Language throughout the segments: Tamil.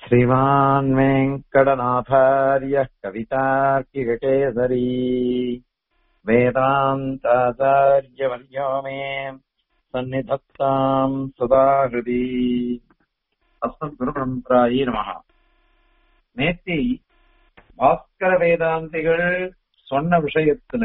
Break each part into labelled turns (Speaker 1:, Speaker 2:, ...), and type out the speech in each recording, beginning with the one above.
Speaker 1: श्रीमान् वेङ्कटनाथार्यः कवितार्किककेसरी वेदान्ताचार्यवर्यो मे सन्निधत्ताम् सुधाहृதி அஸ்மத்குருபரம்பராயி நமஹ நேத்தி பாஸ்கர வேதாந்திகள் சொன்ன விஷயத்துல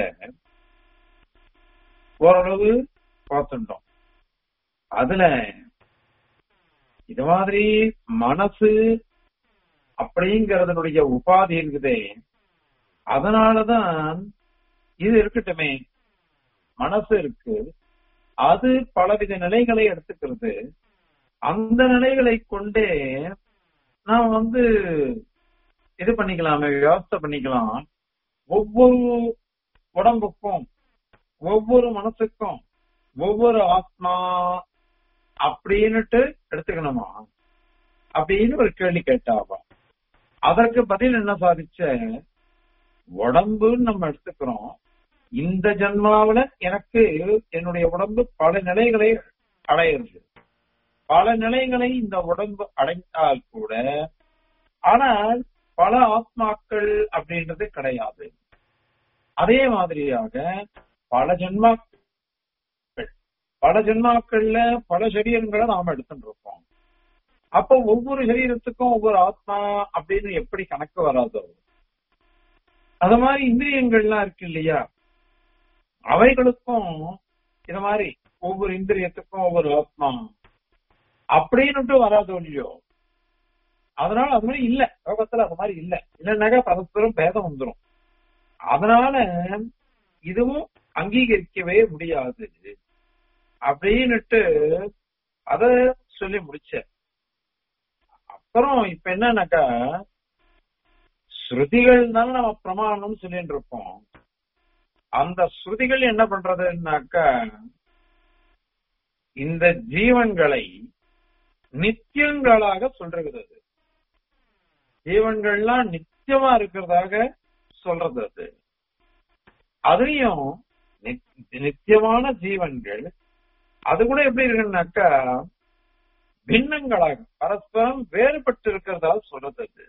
Speaker 1: ஓரளவு பார்த்துட்டோம் அதுல இது மாதிரி மனசு அப்படிங்கறதனுடைய உபாதி இருக்குதே அதனாலதான் இது இருக்கட்டுமே மனசு இருக்கு அது பலவித நிலைகளை எடுத்துக்கிறது அந்த நிலைகளை கொண்டே நாம் வந்து இது பண்ணிக்கலாமே விவசாய பண்ணிக்கலாம் ஒவ்வொரு உடம்புக்கும் ஒவ்வொரு மனசுக்கும் ஒவ்வொரு ஆத்மா அப்படின்னுட்டு எடுத்துக்கணுமா அப்படின்னு ஒரு கேள்வி கேட்டாவா அதற்கு பதில் என்ன சாதிச்ச உடம்புன்னு நம்ம எடுத்துக்கிறோம் இந்த ஜென்மாவில எனக்கு என்னுடைய உடம்பு பல நிலைகளை அடையிறது பல நிலைகளை இந்த உடம்பு அடைந்தால் கூட ஆனால் பல ஆத்மாக்கள் அப்படின்றது கிடையாது அதே மாதிரியாக பல ஜென்மாக்கள் பல ஜென்மாக்கள்ல பல சரீரங்களை நாம எடுத்துட்டு இருக்கோம் அப்போ ஒவ்வொரு சரீரத்துக்கும் ஒவ்வொரு ஆத்மா அப்படின்னு எப்படி கணக்கு வராதோ அது மாதிரி இந்திரியங்கள்லாம் இருக்கு இல்லையா அவைகளுக்கும் இது மாதிரி ஒவ்வொரு இந்திரியத்துக்கும் ஒவ்வொரு ஆத்மா அப்படின்னுட்டு வராதோ இல்லையோ அதனால அது மாதிரி இல்ல லோகத்துல அது மாதிரி இல்ல இல்லைன்னாக்கா பரஸ்பரம் பேதம் வந்துடும் அதனால இதுவும் அங்கீகரிக்கவே முடியாது அப்படின்னுட்டு அத சொல்லி முடிச்ச அப்புறம் இப்ப என்னன்னாக்கா ஸ்ருதிகள் தானே நம்ம பிரமாணம் சொல்லிட்டு இருக்கோம் அந்த ஸ்ருதிகள் என்ன பண்றதுன்னாக்கா இந்த ஜீவன்களை நித்தியங்களாக சொல்றது அது ஜீவன்கள்லாம் நித்தியமா இருக்கிறதாக சொல்றது அது அதையும் நித்தியமான ஜீவன்கள் அது கூட எப்படி இருக்குன்னாக்கா பின்னங்களாக பரஸ்பரம் வேறுபட்டு இருக்கிறதா சொல்றது அது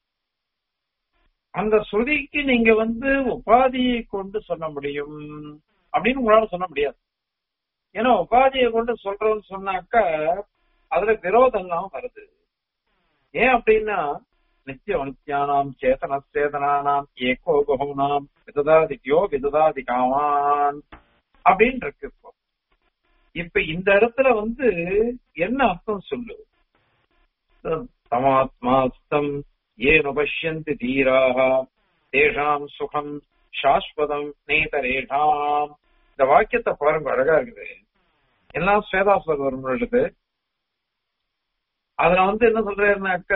Speaker 1: அந்த ஸ்ருதிக்கு நீங்க வந்து உபாதியை கொண்டு சொல்ல முடியும் அப்படின்னு உங்களால சொல்ல முடியாது ஏன்னா உபாதியை கொண்டு சொல்றோம்னு சொன்னாக்கா அதுல விரோதம் எல்லாம் வருது ஏன் அப்படின்னா நித்திய அனித்யானாம் சேதன சேதனானாம் ஏகோ பகுனாம் விததாதித்யோ விததாதி காமான் அப்படின்னு இருக்கு இப்போ இப்ப இந்த இடத்துல வந்து என்ன அர்த்தம் சொல்லு தமாத்மாஸ்தம் ஏன் உபஷ்யந்தி தீராக தேஷாம் சுகம் சாஸ்வதம் நேதரேஷாம் இந்த வாக்கியத்தை பாருங்க அழகா இருக்குது எல்லாம் ஸ்வேதாஸ்வர் வரும் பொழுது அதுல வந்து என்ன சொல்றாருனாக்கா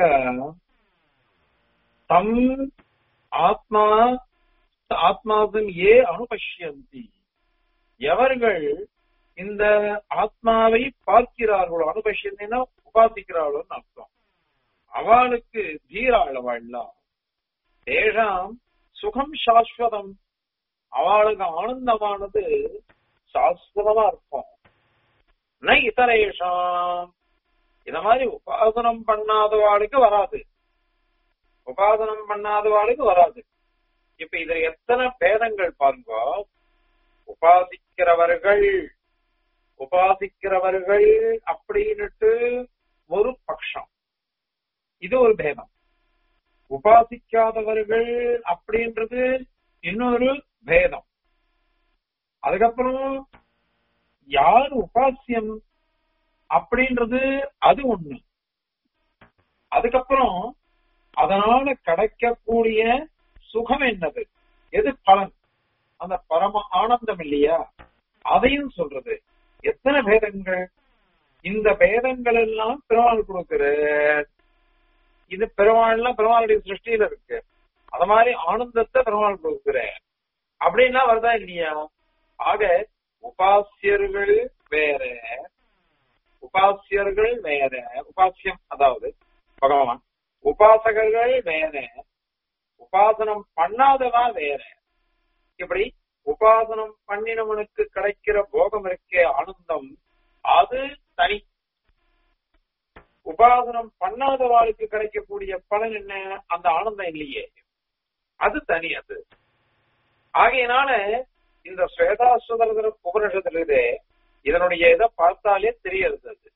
Speaker 1: தம் ஆத்மா ஆத்மாவின் ஏ அனுபஷ்யந்தி எவர்கள் இந்த ஆத்மாவை பார்க்கிறார்களோ அனுபஷ்யந்தினா உபாசிக்கிறார்களோன்னு அர்த்தம் அவளுக்கு தீராளவாழ்லாம் தேஷாம் சுகம் சாஸ்வதம் அவளுக்கு ஆனந்தமானது சாஸ்வதமா இருக்கும் ந இதரேஷாம் இத மாதிரி உபாசனம் பண்ணாதவாளுக்கு வராது உபாசனம் பண்ணாதவாளுக்கு வராது இப்ப இதுல எத்தனை பேதங்கள் பாருங்க உபாசிக்கிறவர்கள் உபாசிக்கிறவர்கள் அப்படின்னுட்டு ஒரு பட்சம் இது ஒரு பேதம் உபாசிக்காதவர்கள் அப்படின்றது இன்னொரு பேதம் அதுக்கப்புறம் யார் உபாசியம் அப்படின்றது அது ஒண்ணு அதுக்கப்புறம் அதனால கிடைக்கக்கூடிய சுகம் என்னது எது பலன் அந்த பரம ஆனந்தம் இல்லையா அதையும் சொல்றது எத்தனை பேதங்கள் இந்த பேதங்கள் எல்லாம் பெருமாள் கொடுக்கிற இது பெருமாள்லாம் பெருமாளுடைய சிருஷ்டியில இருக்கு அத மாதிரி ஆனந்தத்தை பெருமாள் கொடுக்கிற அப்படின்னா வருதா இல்லையா ஆக உபாசியர்கள் வேற உபாசியர்கள் வேற உபாசியம் அதாவது பகவான் உபாசகர்கள் வேற உபாசனம் பண்ணாதவா வேற இப்படி உபாசனம் பண்ணினவனுக்கு கிடைக்கிற போகம் இருக்கே ஆனந்தம் அது தனி உபாசனம் பண்ணாத வாழ்க்கை கிடைக்கக்கூடிய பலன் என்ன அந்த ஆனந்தம் இல்லையே அது தனி அது ஆகையினால இந்த ஸ்வேதாஸ்வதர உபனிஷத்துல இது இதனுடைய இதை பார்த்தாலே தெரியறது அது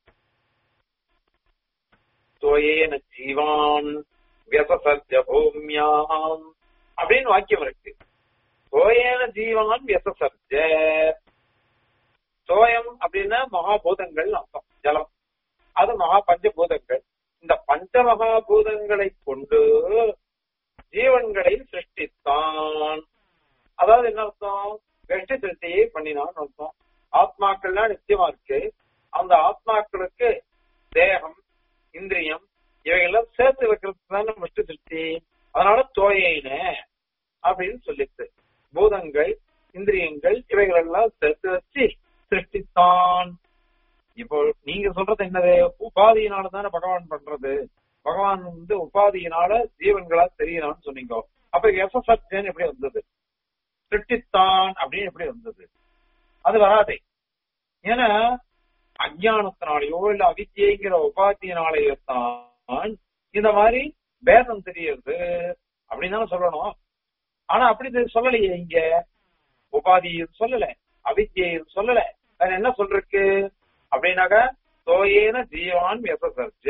Speaker 1: தோயேன ஜீவான் வியசசர்ஜ பூமியாம் அப்படின்னு வாக்கியம் இருக்கு தோயேன ஜீவான் வியசசர்ஜ சோயம் அப்படின்னா மகாபூதங்கள் அர்த்தம் ஜலம் அது மகா பஞ்சபூதங்கள் இந்த பஞ்ச மகாபூதங்களை கொண்டு ஜீவன்களை சிருஷ்டித்தான் அதாவது என்ன அர்த்தம் வெஷ்டி சிருஷ்டியை பண்ணினான் அர்த்தம் ஆத்மாக்கள்லாம் நிச்சயமா இருக்கு அந்த ஆத்மாக்களுக்கு தேகம் இந்திரியம் இவைகள்லாம் சேர்த்து வைக்கிறது தானே விஷ்ணு சிருஷ்டி அதனால தோயேன அப்படின்னு சொல்லிட்டு பூதங்கள் இந்திரியங்கள் இவைகள் எல்லாம் சேர்த்து வச்சு சிருஷ்டித்தான் இப்போ நீங்க சொல்றது என்னது உபாதியினால தானே பகவான் பண்றது பகவான் வந்து உபாதியினால ஜீவன்களா தெரியணும்னு சொன்னீங்க அப்ப எசசர்ஜன் எப்படி வந்தது சிருஷ்டித்தான் அப்படின்னு எப்படி வந்தது அது வராதே ஏன்னா அஜானத்தினாலேயோ இல்ல அவித்தியங்கிற உபாதியினாலேயோ தான் இந்த மாதிரி பேதம் தெரியுது அப்படின்னு தானே சொல்லணும் ஆனா அப்படி சொல்லலையே இங்க உபாதி சொல்லல அவித்தியை சொல்லல அது என்ன சொல்றக்கு அப்படின்னாக்க தோயேன ஜீவான் வியசர்ஜ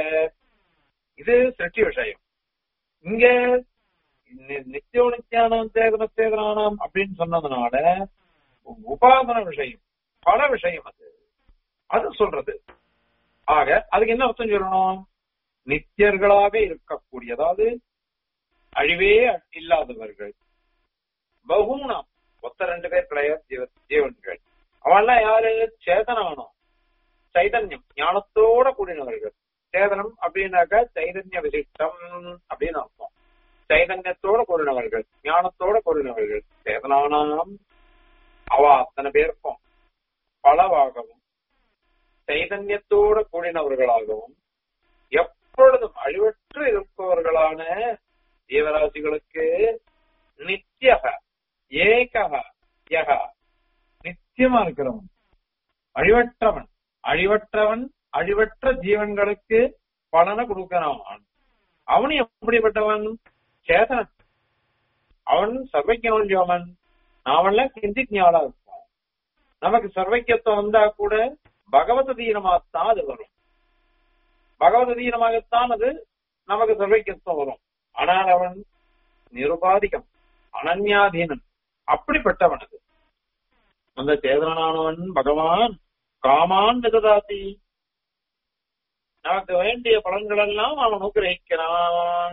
Speaker 1: இது சிருஷ்டி விஷயம் இங்க நித்தியோ நித்தியானம் சேதன சேதனானாம் அப்படின்னு சொன்னதுனால உபாதன விஷயம் பல விஷயம் அது அது சொல்றது ஆக அதுக்கு என்ன அர்த்தம் சொல்லணும் நித்தியர்களாக இருக்கக்கூடிய அதாவது அழிவே இல்லாதவர்கள் பகுணம் ஒத்த ரெண்டு பேர் கிடையாது ஜீவ ஜீவன்கள் அவெல்லாம் யாரு சேதனானோம் சைதன்யம் ஞானத்தோட கூடினவர்கள் சேதனம் அப்படின்னாக்க சைதன்ய விசிஷ்டம் அப்படின்னு அர்த்தம் சைதன்யத்தோட கூடினவர்கள் ஞானத்தோட கூடினவர்கள் சேதனானாம் அவ அத்தனை பேருக்கும் பலவாகவும் சைதன்யத்தோட கூடினவர்களாகவும் எப்பொழுதும் அழிவற்று இருப்பவர்களான ஜீவராசிகளுக்கு நித்தியக ஏகக யக நித்தியமா இருக்கிறவன் அழிவற்றவன் அழிவற்றவன் அழிவற்ற ஜீவன்களுக்கு பலனை கொடுக்கிறான் அவன் எப்படிப்பட்டவன் சேதனன் அவன் சர்வைக்கவன் நாமெல்லாம் கிஞ்சித் ஞானம் இருப்போம் நமக்கு சர்வைக்கத்துவம் வந்தா கூட பகவத தீனமாகத்தான் அது வரும் பகவத தீனமாகத்தான் அது நமக்கு சர்வைக்கத்துவம் வரும் ஆனால் அவன் நிருபாதிகம் அனன்யாதீனன் அப்படிப்பட்டவன் அது அந்த சேதனானவன் பகவான் காமான் விததாதி நமக்கு வேண்டிய பலன்கள் எல்லாம் அவன் அனுகிரகிக்கிறான்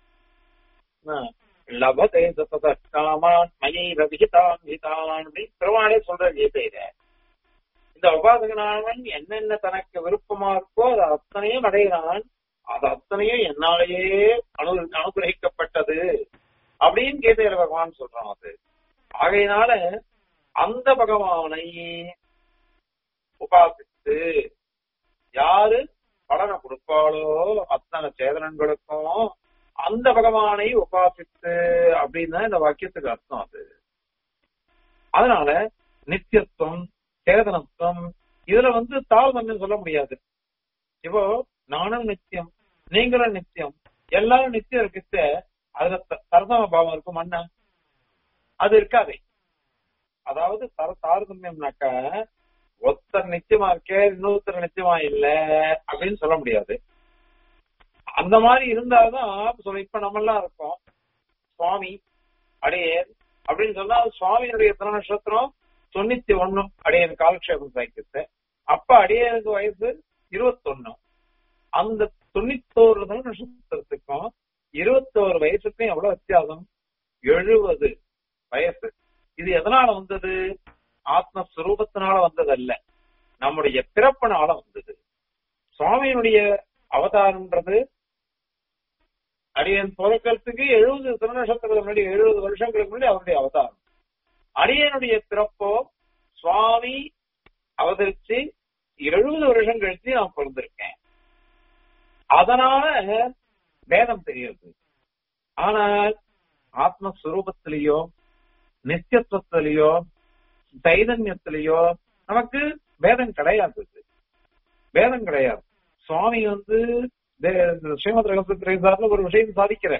Speaker 1: லபதே சதத காமான் மயைவ விகிதான் விதான் பெருமாளே சொல்ற கீதையில இந்த உபாசகனானவன் என்னென்ன தனக்கு விருப்பமா இருக்கோ அது அத்தனையும் அடைகிறான் அது அத்தனையும் என்னாலேயே அனு அனுகிரகிக்கப்பட்டது அப்படின்னு கீதையில பகவான் சொல்றான் அது ஆகையினால அந்த பகவானை உபாசித்து யாரு பலனை கொடுப்பாளோ அத்தனை சேதனங்களுக்கும் அந்த பகவானை உபாசித்து அப்படின்னு இந்த வாக்கியத்துக்கு அர்த்தம் அது அதனால நித்தியத்துவம் சேதனத்துவம் இதுல வந்து தாழ்மன்னு சொல்ல முடியாது இப்போ நானும் நித்தியம் நீங்களும் நித்தியம் எல்லாரும் நித்தியம் இருக்கிட்ட அதுல தரதம பாவம் இருக்கும் அண்ணா அது இருக்காதே அதாவது தர தாரதமியம்னாக்க ஒருத்தர் நிச்சயமா இருக்கே இன்னொருத்தர் நிச்சயமா இல்ல அப்படின்னு சொல்ல முடியாது அந்த மாதிரி இருந்தாதான் சொல்ல இப்ப நம்ம எல்லாம் இருக்கோம் சுவாமி அடியேன் அப்படின்னு சொன்னா சுவாமியினுடைய எத்தனை நட்சத்திரம் தொண்ணூத்தி ஒண்ணு அடியன் காலக்ஷேபம் சாய்க்கிறது அப்ப அடியனுக்கு வயசு இருபத்தொன்னு அந்த தொண்ணூத்தோரு நட்சத்திரத்துக்கும் இருபத்தோரு வயசுக்கும் எவ்வளவு வித்தியாசம் எழுபது வயசு இது எதனால வந்தது ஆத்மஸ்வரூபத்தினால வந்தது அல்ல நம்முடைய பிறப்பினால வந்தது சுவாமியினுடைய அவதாரம்ன்றது அடியன் பிறக்கிறதுக்கு எழுபது திருநட்சத்திரத்துக்கு முன்னாடி எழுபது வருஷங்களுக்கு முன்னாடி அவருடைய அவதாரம் அடியனுடைய பிறப்போ சுவாமி அவதரிச்சு எழுபது வருஷம் கழிச்சு நான் பிறந்திருக்கேன் அதனால வேதம் தெரியுது ஆனால் ஆத்மஸ்வரூபத்திலேயோ நித்தியத்துவத்திலேயோ சைதன்யத்திலேயோ நமக்கு வேதம் கிடையாது வேதம் கிடையாது சுவாமி வந்து தே- ஸ்ரீமத் ரகசியத்திரேசாரில் ஒரு விஷயம் சாதிக்கிற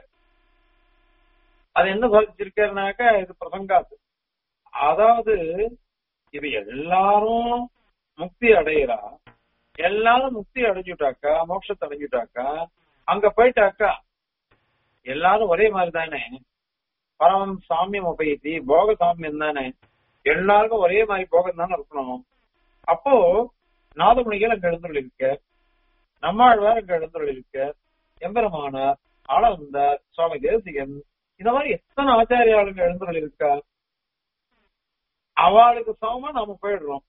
Speaker 1: அது என்ன சாதிச்சிருக்காருனாக்கா இது பிரசங்காத்து அதாவது இது எல்லாரும் முக்தி அடையிறா எல்லாரும் முக்தி அடைஞ்சுட்டாக்கா மோட்சத்தை அடைஞ்சுட்டாக்கா அங்க போயிட்டாக்கா எல்லாரும் ஒரே மாதிரி தானே பரமம் சாமியம் உபயத்தி போக சாமியம் தானே எல்லாருக்கும் ஒரே மாதிரி போகம் தானே இருக்கணும் அப்போ நாதமுனிகள் அங்க எழுந்துள்ள இருக்க நம்மாழ்வார் அங்க எழுந்துள்ள இருக்க எம்பெருமானார் ஆளவந்தார் சுவாமி தேசிகன் இந்த மாதிரி எத்தனை ஆச்சாரியாளுங்க எழுந்துள்ள இருக்கா அவளுக்கு சமமா நாம போயிடுறோம்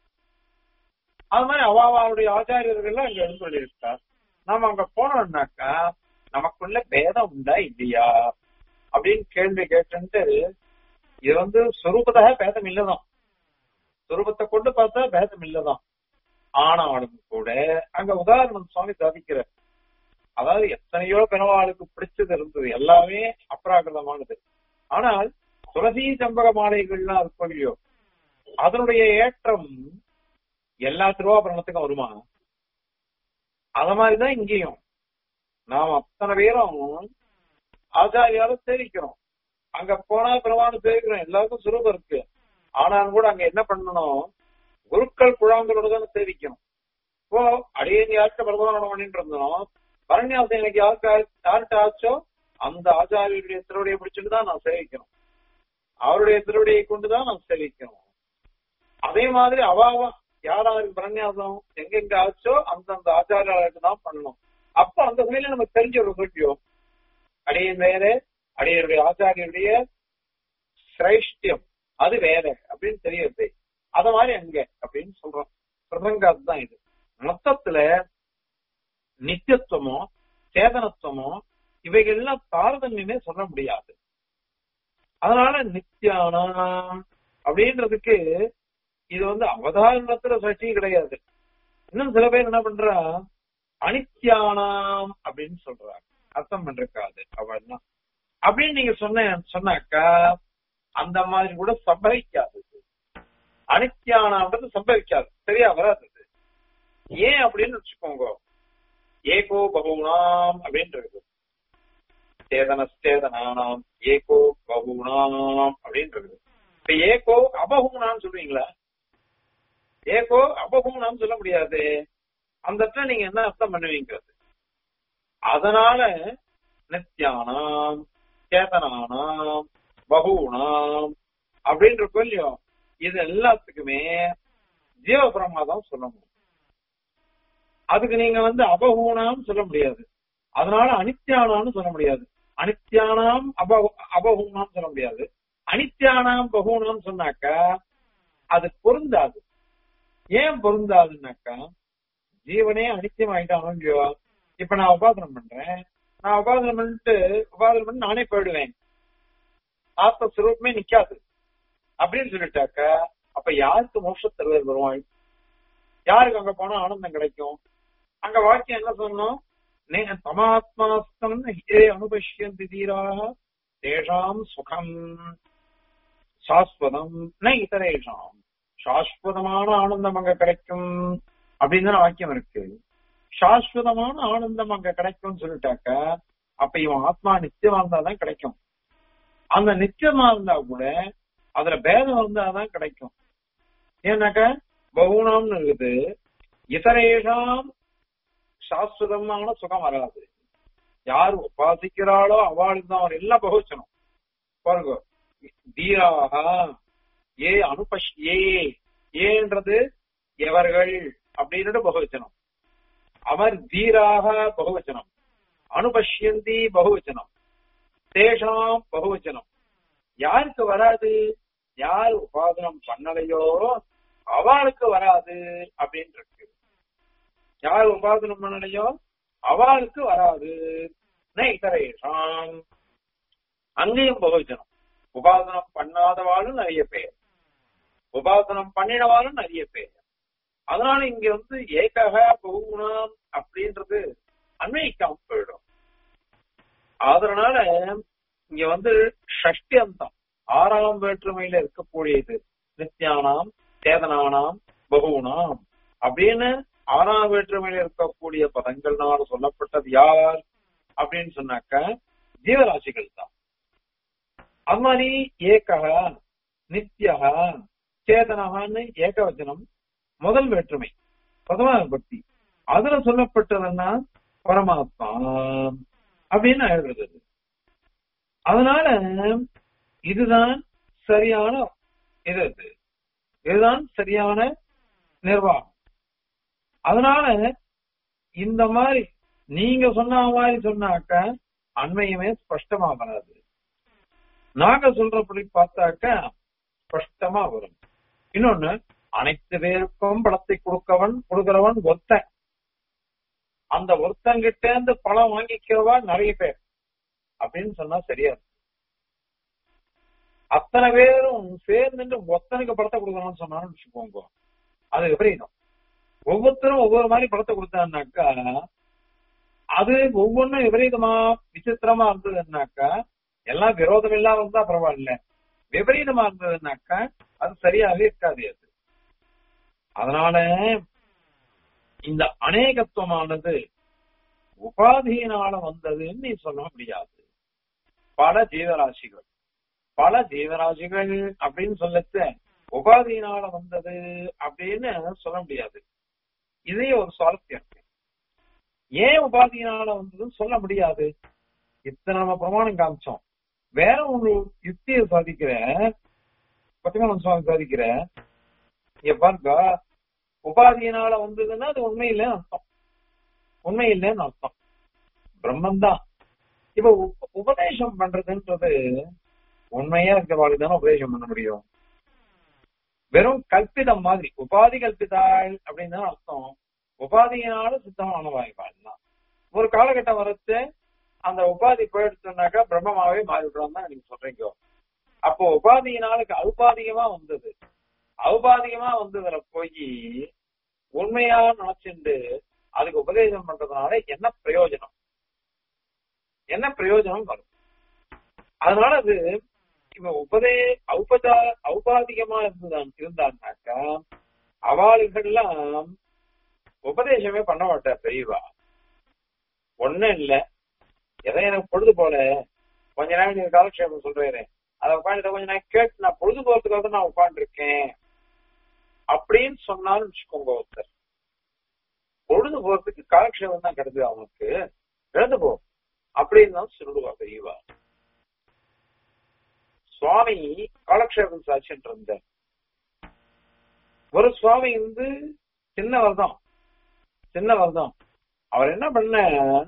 Speaker 1: அது மாதிரி அவ அவளுடைய ஆச்சாரியர்கள் அங்க எழுந்துள்ள இருக்கா நாம அங்க போனோம்னாக்கா நமக்குள்ள பேதம் உண்டா இல்லையா அப்படின்னு கேள்வி கேட்டு இது வந்து சொரூபதாக பேதம் இல்லதான் சொரூபத்தை கொண்டு பார்த்தா பேதம் இல்லதான் ஆனாலும் கூட அங்க உதாரணம் சுவாமி சாதிக்கிறார் அதாவது எத்தனையோ பெருமாளுக்கு பிடிச்சது இருந்தது எல்லாமே அப்ராகிருதமானது ஆனால் துளசி சம்பக மாலைகள்லாம் இருக்கும் இல்லையோ அதனுடைய ஏற்றம் எல்லா திருவாபரணத்துக்கும் வருமா அத மாதிரிதான் இங்கேயும் நாம் அத்தனை பேரும் ஆச்சாரியால சேவிக்கிறோம் அங்க போனா பெருமானு சேவிக்கிறோம் எல்லாருக்கும் சுரூபம் இருக்கு ஆனாலும் கூட அங்க என்ன பண்ணணும் குருக்கள் குழாங்களோட தான் சேவிக்கணும் இப்போ அடியேன் யார்கிட்ட பிரதானம் பண்ணிட்டு இருந்தோம் பரண்யாசம் எனக்கு யாருக்கு யார்கிட்ட ஆச்சோ அந்த ஆச்சாரியருடைய திருவடியை பிடிச்சிட்டு தான் நான் சேவிக்கணும் அவருடைய திருவடியை கொண்டுதான் நான் சேவிக்கணும் அதே மாதிரி அவாவா யாராருக்கு பிரன்யாசம் எங்கெங்க ஆச்சோ அந்தந்த ஆச்சாரியாளருக்கு தான் பண்ணணும் அப்ப அந்த சமயம் நமக்கு தெரிஞ்ச ஒரு விஷயம் அடியன் வேற அடியனுடைய ஆச்சாரியருடைய சிரேஷ்டியம் அது வேற அப்படின்னு தெரியுது அத மாதிரி அங்க அப்படின்னு சொல்றோம் பிரசங்காத்து தான் இது மொத்தத்துல நித்தியத்துவமோ சேதனத்துவமோ இவைகள்லாம் தாரதமியமே சொல்ல முடியாது அதனால நித்தியானம் அப்படின்றதுக்கு இது வந்து அவதாரணத்துல சஷ்டி கிடையாது இன்னும் சில பேர் என்ன பண்றா அனித்யானாம் அப்படின்னு சொல்றாங்க அர்த்தம் பண்றக்காது அவள்லாம் அப்படின்னு நீங்க சொன்ன சொன்னாக்கா அந்த மாதிரி கூட சம்பவிக்காது அனித்யானாம்ன்றது சம்பவிக்காது சரியா வராது இது. ஏன் அப்படின்னு வச்சுக்கோங்க ஏகோ பகுனாம் அப்படின்றது சேதனஸ்தேதனானாம் ஏகோ பகுனாம் அப்படின்றது இப்ப ஏகோ அபகுனான்னு சொல்றீங்களா ஏகோ அபகுனான்னு சொல்ல முடியாது அந்த இடத்துல நீங்க என்ன அர்த்தம் பண்ணுவீங்கிறது அதனால நித்யானாம் சேதனானாம் பகுனாம் அப்படின்னு இருக்கும் இல்லையோ இது எல்லாத்துக்குமே ஜீவபிரமா தான் சொல்ல முடியும் அதுக்கு நீங்க வந்து அபகூணாம் சொல்ல முடியாது அதனால அனித்யானான்னு சொல்ல முடியாது அனித்யானாம் அப அபகூணாம் சொல்ல முடியாது அனித்யானாம் பகூணாம் சொன்னாக்கா அது பொருந்தாது ஏன் பொருந்தாதுன்னாக்கா ஜீவனே அனித்தியம் ஆயிட்டானோ இல்லையோ இப்ப நான் உபாசனம் பண்றேன் நான் உபாசனம் பண்ணிட்டு உபாசனம் பண்ணி நானே போயிடுவேன் ஆத்ம சுரூபமே நிக்காது அப்படின்னு சொல்லிட்டாக்கா அப்ப யாருக்கு மோட்சத்தருவர் வருவாள் யாருக்கு அங்க போனா ஆனந்தம் கிடைக்கும் அங்க வாக்கியம் என்ன சொன்னோம் நே தமாத்மாஸ்தம் ஹே அனுபஷ்யந்தி தீராக தேஷாம் சுகம் சாஸ்வதம் ந இதரேஷாம் சாஸ்வதமான ஆனந்தம் அங்க கிடைக்கும் அப்படின்னு தான் வாக்கியம் இருக்கு சாஸ்வதமான ஆனந்தம் அங்க கிடைக்கும்னு சொல்லிட்டாக்க அப்ப இவன் ஆத்மா நித்தியமா இருந்தாதான் கிடைக்கும் அந்த நித்தியமா இருந்தா கூட அதுல பேதம் இருந்தாதான் கிடைக்கும் ஏன்னாக்க பகுணம்னு இருக்குது இதரேஷாம் சாஸ்வதமான சுகம் வராது யார் உபாசிக்கிறாளோ அவளுக்கு தான் அவர் எல்லாம் பகுச்சணும் பாருங்க தீராக ஏ அனுபஷ் ஏ ஏன்றது எவர்கள் அப்படின்னு பகுவச்சனம் அவர் தீராக பகுவச்சனம் அனுபஷ்யந்தி பகுவச்சனம் தேஷாம் பகுவச்சனம் யாருக்கு வராது யார் உபாதனம் பண்ணலையோ அவளுக்கு வராது அப்படின்னு இருக்கு யார் உபாதனம் பண்ணலையோ அவளுக்கு வராது நைதரேஷாம் அங்கேயும் பகுவச்சனம் உபாசனம் பண்ணாதவாளும் நிறைய பேர் உபாசனம் பண்ணினவாளும் நிறைய பேர் அதனால இங்க வந்து ஏகக பகுகுணம் அப்படின்றது அன்வயிக்காம போயிடும் அதனால இங்க வந்து ஷஷ்டி அந்தம் ஆறாம் வேற்றுமையில இருக்கக்கூடியது நித்யானாம் சேதனானாம் பகுகுணாம் அப்படின்னு ஆறாம் வேற்றுமையில் இருக்கக்கூடிய பதங்கள்னால சொல்லப்பட்டது யார் அப்படின்னு சொன்னாக்க ஜீவராசிகள் தான் அது மாதிரி ஏகா நித்யகா சேதனகான்னு ஏகவச்சனம் முதல் வேற்றுமை பிரதம பக்தி அதுல சொல்லப்பட்டதுன்னா பரமாத்மா அப்படின்னு எழுதுறது அதனால இதுதான் சரியான இது இது. இதுதான் சரியான நிர்வாகம் அதனால இந்த மாதிரி நீங்க சொன்ன மாதிரி சொன்னாக்க அண்மையுமே ஸ்பஷ்டமா வராது நாங்க சொல்றபடி பார்த்தாக்க ஸ்பஷ்டமா வரும் இன்னொன்னு அனைத்து பேருக்கும் படத்தை கொடுக்கவன் கொடுக்கிறவன் ஒருத்தன் அந்த ஒருத்தங்கிட்ட இருந்து பணம் வாங்கிக்கிறவா நிறைய பேர் அப்படின்னு சொன்னா சரியா இருக்கும். அத்தனை பேரும் சேர்ந்துட்டு ஒத்தனுக்கு படத்தை கொடுக்கணும்னு சொன்னாலும் வச்சுக்கோங்க அது விபரீதம் ஒவ்வொருத்தரும் ஒவ்வொரு மாதிரி படத்தை கொடுத்தான்னாக்கா அது ஒவ்வொன்றும் விபரீதமா விசித்திரமா இருந்ததுன்னாக்கா எல்லாம் விரோதம் இல்லாம இருந்தா பரவாயில்ல விபரீதமா இருந்ததுன்னாக்கா அது சரியாவே இருக்காது அது அதனால இந்த அநேகத்துவமானது உபாதியினால வந்ததுன்னு நீ சொல்ல முடியாது பல ஜீவராசிகள் பல ஜீவராசிகள் அப்படின்னு சொல்லச்ச உபாதியினால வந்தது அப்படின்னு சொல்ல முடியாது இதே ஒரு சுவாரஸ்யம் இருக்கு ஏன் உபாதியினால வந்ததுன்னு சொல்ல முடியாது இத்தனை நம்ம பிரமாணம் காமிச்சோம் வேற ஒரு யுக்தியை சாதிக்கிற பத்திமலம் சுவாமி சாதிக்கிற இங்க பாருங்க உபாதியினால வந்ததுன்னா அது உண்மை இல்லைன்னு அர்த்தம் உண்மை இல்லைன்னு அர்த்தம் பிரம்மன் தான் இப்ப உப- உபதேசம் பண்றதுன்றது உண்மையா இருக்கிறவாளுக்கு தானே உபதேசம் பண்ண முடியும் வெறும் கல்பிதம் மாதிரி உபாதி கல்பிதாள் அப்படின்னு தான் அர்த்தம் உபாதியினால சித்தமான வாய்ப்பாள் தான் ஒரு காலகட்டம் வரச்சு அந்த உபாதி போயிடுச்சுனாக்கா பிரம்மமாவே மாறிவிடுறோம் தான் நீங்க சொல்றீங்க அப்போ உபாதியினாலுக்கு ஔபாதிகமா வந்தது ஔபாதிகமா வந்ததுல போய் உண்மையா நினைச்சுண்டு அதுக்கு உபதேசம் பண்றதுனால என்ன பிரயோஜனம் என்ன பிரயோஜனம் வரும் அதனால அது இப்ப உபதே ஔபதா ஔபாதிகமா இருந்ததான் இருந்தான்னாக்கா அவாளுகள்லாம் உபதேசமே பண்ண மாட்டா பெரியவா ஒண்ணும் இல்ல எதை எனக்கு பொழுது போல கொஞ்ச நேரம் நீங்க காலக்ஷேபம் சொல்றேன் அதை உட்காந்து கொஞ்ச நேரம் கேட்டு நான் பொழுது போறதுக்காக நான் உட்காந்துருக்கேன் அப்படின்னு சொன்னாலும் வச்சுக்கோங்க ஒருத்தர் பொழுது போறதுக்கு காலக்ஷேபம் தான் கிடைச்சது அவனுக்கு எழுந்து போ அப்படின்னு தான் சொல்லுவா பெரியவா சுவாமி காலக்ஷேபம் சாட்சின்னு இருந்தார் ஒரு சுவாமி வந்து சின்னவர் தான் சின்னவர் தான் அவர் என்ன பண்ண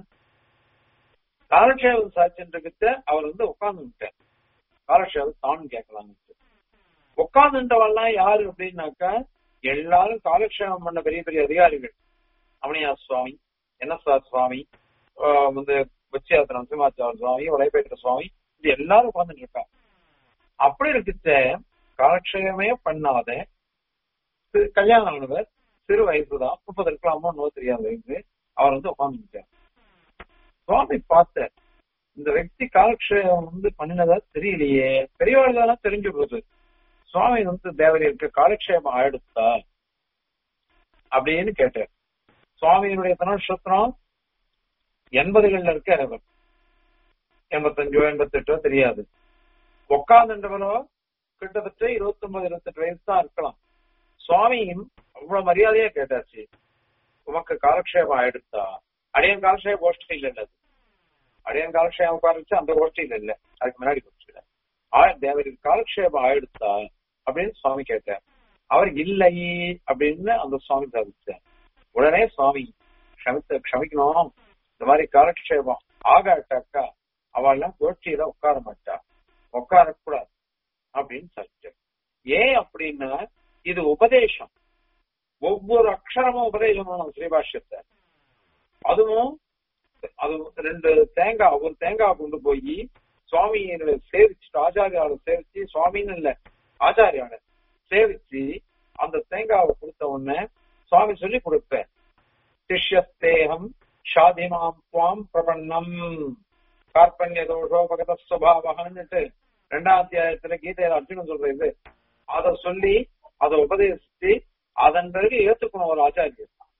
Speaker 1: காலக்ஷேபம் சாட்சின்றகிட்ட அவர் வந்து உட்கார்ந்து காலக்ஷேபம் தான் கேட்கலான்னு உட்கார்ந்துட்டவெல்லாம் யாரு அப்படின்னாக்கா எல்லாரும் காலக்ஷேபம் பண்ண பெரிய பெரிய அதிகாரிகள் அமனியா சுவாமி என்எஸ்ஆர் சுவாமி ஆஹ் வந்து உச்சியாத்திரம் சிமாச்சார சுவாமி வலைப்பேற்ற சுவாமி இது எல்லாரும் உட்கார்ந்துட்டு இருக்காங்க அப்படி இருக்கிட்ட காலக்ஷேபமே பண்ணாத சி- கல்யாணம் ஆனவர் சிறு வயசுதான் முப்பது இருக்கலாமோ நோ தெரியாத வயசு அவர் வந்து உட்கார்ந்துட்டார் சுவாமி பார்த்த இந்த వ్యక్తి காலக்ஷேபம் வந்து பண்ணினதா தெரியலையே பெரியவாழ்தான் தெரிஞ்சு போகுது சுவாமி வந்து தேவதைக்கு காலக்ஷேபம் ஆயிடுத்தா அப்படின்னு கேட்டார் சுவாமியினுடைய தனுஷத்திரம் எண்பதுகள்ல இருக்க அவர் எண்பத்தஞ்சோ எண்பத்தெட்டோ தெரியாது உட்கார்ந்துன்றவரோ கிட்டத்தட்ட இருபத்தி ஒன்பது இருபத்தெட்டு வயசு தான் இருக்கலாம் சுவாமியும் அவ்வளவு மரியாதையா கேட்டாச்சு உமக்கு காலக்ஷேபம் ஆயிடுத்தா அடியன் காலக்ஷேப கோஷ்டியில் இல்ல அது அடியன் காலக்ஷேபம் உட்கார்ந்துச்சு அந்த கோஷ்டியில் இல்ல அதுக்கு முன்னாடி கோஷ்டியில ஆ தேவருக்கு காலக்ஷேபம் ஆயிடுத்தா அப்படின்னு சுவாமி கேட்டார் அவர் இல்லை அப்படின்னு அந்த சுவாமி சாதிச்சார் உடனே சுவாமி க்ஷமித்த க்ஷமிக்கணும் இந்த மாதிரி காலக்ஷேபம் ஆகாட்டாக்கா அவள்லாம் கோஷ்டியில உட்கார மாட்டா உட்காரக்கூடாது அப்படின்னு சொல்லிட்டார் ஏன் அப்படின்னா இது உபதேசம் ஒவ்வொரு அக்ஷரமும் உபதேசம் பண்ணணும் ஸ்ரீபாஷ்யத்தை அதுவும் அது ரெண்டு தேங்காய் ஒரு தேங்காய் கொண்டு போய் சுவாமியை சேவிச்சுட்டு ஆச்சாரியாவை சேவிச்சு சுவாமின்னு இல்ல ஆச்சாரியால சேவிச்சு அந்த தேங்காவை கொடுத்த உடனே சுவாமி சொல்லி கொடுப்பேன் சிஷ்யஸ்தேகம் ஷாதிமாம் துவாம் பிரபன்னம் கார்பண்ய தோஷோபகத சுவாவகன்னுட்டு ரெண்டாம் அத்தியாயத்துல கீதையில அர்ஜுனன் சொல்றது அத சொல்லி அதை உபதேசிச்சு அதன் பிறகு ஏத்துக்கணும் ஒரு ஆச்சாரியர்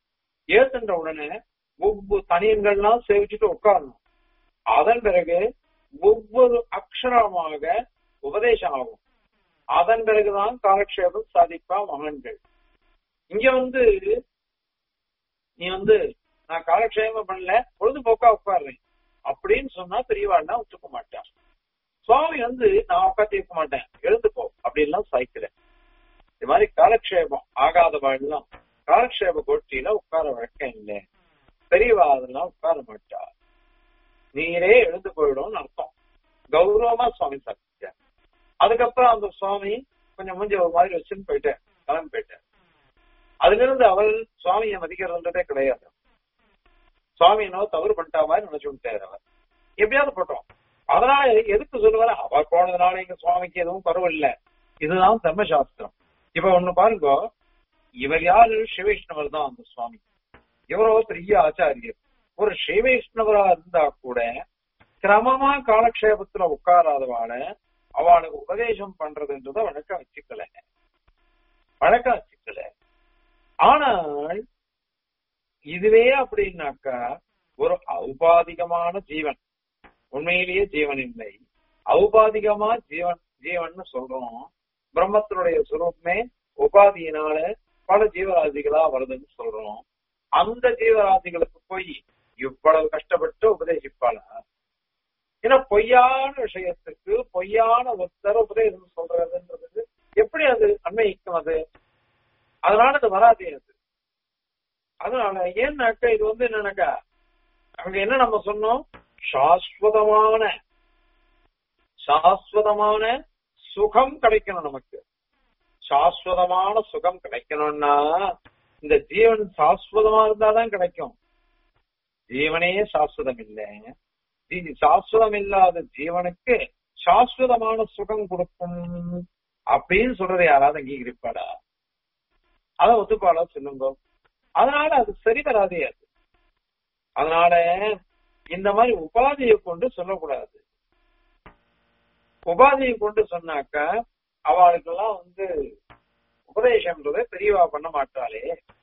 Speaker 1: ஏத்துன்ற உடனே ஒவ்வொரு தனியங்கள்லாம் சேவிச்சுட்டு உட்காரணும் அதன் பிறகு ஒவ்வொரு அக்ஷரமாக உபதேசம் ஆகும் அதன் பிறகுதான் காலக்ஷேபம் சாதிப்பா மகன்கள் இங்க வந்து நீ வந்து நான் காலக்ஷேபம் பண்ணல பொழுதுபோக்கா உட்காடுறேன் அப்படின்னு சொன்னா பெரியவாள்னா ஒத்துக்க மாட்டான் சுவாமி வந்து நான் உட்காந்து இருக்க மாட்டேன் எழுந்துப்போ அப்படின்லாம் சாய்க்கிறேன் இது மாதிரி காலக்ஷேபம் ஆகாதவாள்லாம் காலக்ஷேப கோஷ்டியில உட்கார வழக்கம் இல்லை பெரியவா அதெல்லாம் உட்கார மாட்டா நீரே எழுந்து போயிடும்னு அர்த்தம் கௌரவமா சுவாமி சாப்பிட்டார் அதுக்கப்புறம் அந்த சுவாமி கொஞ்சம் மூஞ்சி ஒரு மாதிரி வச்சுன்னு போயிட்டேன் கிளம்பி போயிட்டேன் அதுல இருந்து அவள் சுவாமியை மதிக்கிறதுன்றதே கிடையாது சுவாமி என்னவோ தவறு பண்ணிட்டா மாதிரி நினைச்சு விட்டாரு அவர் எப்படியாவது போட்டோம் அதனால எதுக்கு சொல்லுவாரு அவர் போனதுனால எங்க சுவாமிக்கு எதுவும் குறவு இல்ல இதுதான் தர்மசாஸ்திரம் இப்ப ஒண்ணு பாருங்க இவர் யாரு சிவைஷ்ணவர் தான் அந்த சுவாமி இவரோ பெரிய ஆச்சாரியர் ஒரு சிவைஷ்ணவரா இருந்தா கூட கிரமமா காலக்ஷேபத்துல உட்காராதவாட அவளுக்கு உபதேசம் பண்றதுன்றத வழக்கம் வச்சுக்கல வழக்கம் வச்சுக்கல ஆனால் இதுவே அப்படின்னாக்கா ஒரு ஔபாதிகமான ஜீவன் உண்மையிலேயே ஜீவன் இல்லை ஔபாதிகமா ஜீவன் ஜீவன் சொல்றோம் பிரம்மத்தினுடைய சுரூபமே உபாதியினால பல ஜீவராசிகளா வருதுன்னு சொல்றோம் அந்த ஜீவராசிகளுக்கு போய் இவ்வளவு கஷ்டப்பட்டு உபதேசிப்பாளா ஏன்னா பொய்யான விஷயத்துக்கு பொய்யான ஒருத்தர உபதேசம் சொல்றதுன்றது எப்படி அது அன்மைக்கும் அது அதனால அது வராதே அது அதனால ஏன்னாக்கா இது வந்து என்னன்னாக்கா அங்க என்ன நம்ம சொன்னோம் சாஸ்வதமான சாஸ்வதமான சுகம் கிடைக்கணும் நமக்கு சாஸ்வதமான சுகம் கிடைக்கணும்னா இந்த ஜீவன் சாஸ்வதமா இருந்தாதான் கிடைக்கும் ஜீவனே சாஸ்வதம் இல்லை சாஸ்வதம் இல்லாத ஜீவனுக்கு சாஸ்வதமான சுகம் கொடுக்கும் அப்படின்னு சொல்றது யாராவது அங்கீகரிப்பாடா அத ஒத்துப்பாளா சொல்லுங்க அதனால அது சரி வராதே அது அதனால இந்த மாதிரி உபாதியை கொண்டு சொல்லக்கூடாது உபாதியை கொண்டு சொன்னாக்க அவளுக்கெல்லாம் வந்து உபதேசம்ன்றதை பெரியவா பண்ண மாட்டாளே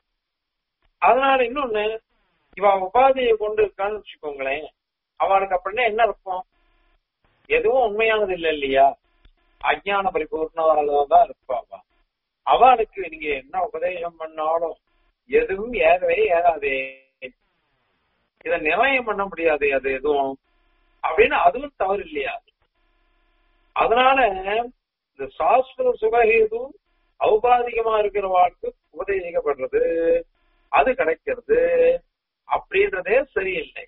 Speaker 1: அதனால இன்னொன்னு இவ உபாதியை கொண்டு இருக்கான்னு வச்சுக்கோங்களேன் அவளுக்கு அப்படின்னா என்ன இருக்கும் எதுவும் உண்மையானது இல்லை இல்லையா அஜான பரிபூர்ணவாதான் இருப்பாவா அவளுக்கு நீங்க என்ன உபதேசம் பண்ணாலும் எதுவும் ஏறவே ஏறாதே இத நிர்ணயம் பண்ண முடியாது அது எதுவும் அப்படின்னு அதுவும் தவறு இல்லையா அதனால இந்த சாஸ்வத சுகஹேது ஔபாதிகமா இருக்கிற வாழ்க்கை உபதேசிக்கப்படுறது அது கிடைக்கிறது அப்படின்றதே சரியில்லை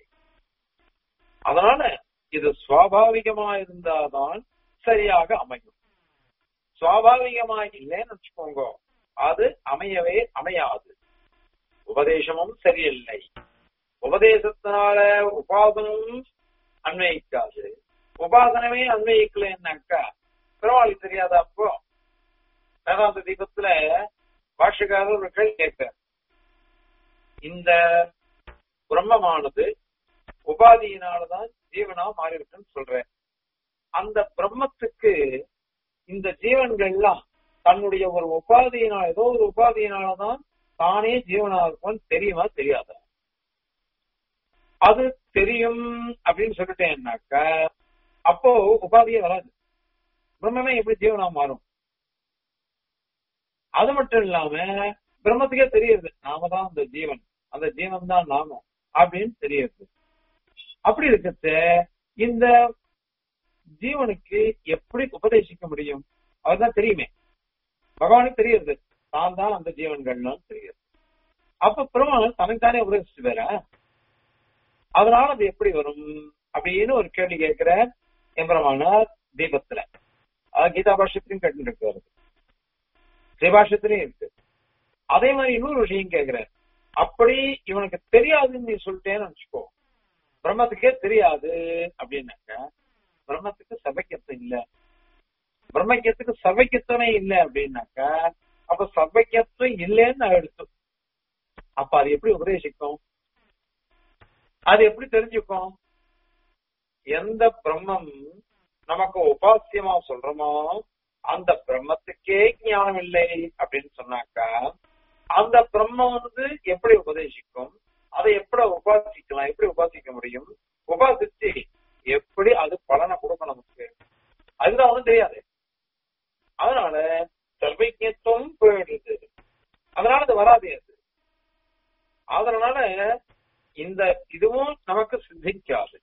Speaker 1: அதனால இது சுவாபாவிகமா இருந்தாதான் சரியாக அமையும் சுவாபாவிகமா இல்லைன்னு வச்சுக்கோங்க அது அமையவே அமையாது உபதேசமும் சரியில்லை உபதேசத்தினால உபாசனமும் அன்வயிக்காது உபாசனமே அன்வயிக்கலன்னாக்கா பரவாயில்ல தெரியாதா அப்போ வேதாந்த தீபத்துல பாஷக்காரர் ஒரு கேள்வி கேட்க இந்த பிரம்மமானது உபாதியினாலதான் ஜீவனா மாறி இருக்குன்னு சொல்றேன் அந்த பிரம்மத்துக்கு இந்த ஜீவன்கள்லாம் தன்னுடைய ஒரு உபாதியினால் ஏதோ ஒரு உபாதியினாலதான் தானே ஜீவனா இருக்கும்னு தெரியுமா தெரியாதா அது தெரியும் அப்படின்னு சொல்லிட்டேன்னாக்க அப்போ உபாதியே வராது பிரம்மமே எப்படி ஜீவனா மாறும் அது மட்டும் இல்லாம பிரம்மத்துக்கே தெரியுது நாம தான் அந்த ஜீவன் அந்த ஜீவன் தான் நாம அப்படின்னு தெரியுது அப்படி இருக்கிறது இந்த ஜீவனுக்கு எப்படி உபதேசிக்க முடியும் அவர்தான் தெரியுமே பகவானுக்கு தெரியுது தான் தான் அந்த ஜீவன்கள்னு தெரியுது அப்ப பெருமாள் தனக்குத்தானே உபதேசிச்சு வேற அதனால அது எப்படி வரும் அப்படின்னு ஒரு கேள்வி கேட்கிற எம்பெருமானார் தீபத்துல கீதா பாஷத்திலையும் கேட்டு இருக்காரு ஸ்ரீபாஷத்திலையும் இருக்கு அதே மாதிரி இன்னொரு விஷயம் கேக்குற அப்படி இவனுக்கு தெரியாதுன்னு நீ சொல்லிட்டேன்னு வச்சுக்கோ பிரம்மத்துக்கே தெரியாது அப்படின்னாக்க பிரம்மத்துக்கு சபைக்கத்தம் இல்ல பிரம்மக்கியத்துக்கு சபைக்கத்தமே இல்ல அப்படின்னாக்க அப்ப சபைக்கத்துவம் இல்லைன்னு எடுத்து அப்ப அது எப்படி உபதேசிக்கும் அது எப்படி தெரிஞ்சுக்கும் எந்த பிரம்மம் நமக்கு உபாசியமா சொல்றோமோ அந்த பிரம்மத்துக்கே ஞானம் இல்லை அப்படின்னு சொன்னாக்கா அந்த பிரம்மம் வந்து எப்படி உபதேசிக்கும் அதை எப்படி உபாசிக்கலாம் எப்படி உபாசிக்க முடியும் உபாசிச்சு எப்படி அது பலனை கொடுக்கும் நமக்கு அதுதான் ஒண்ணும் தெரியாது அதனால சர்வஜத்துவம் போயிடுது அதனால அது வராது அது அதனால இந்த இதுவும் நமக்கு சித்திக்காது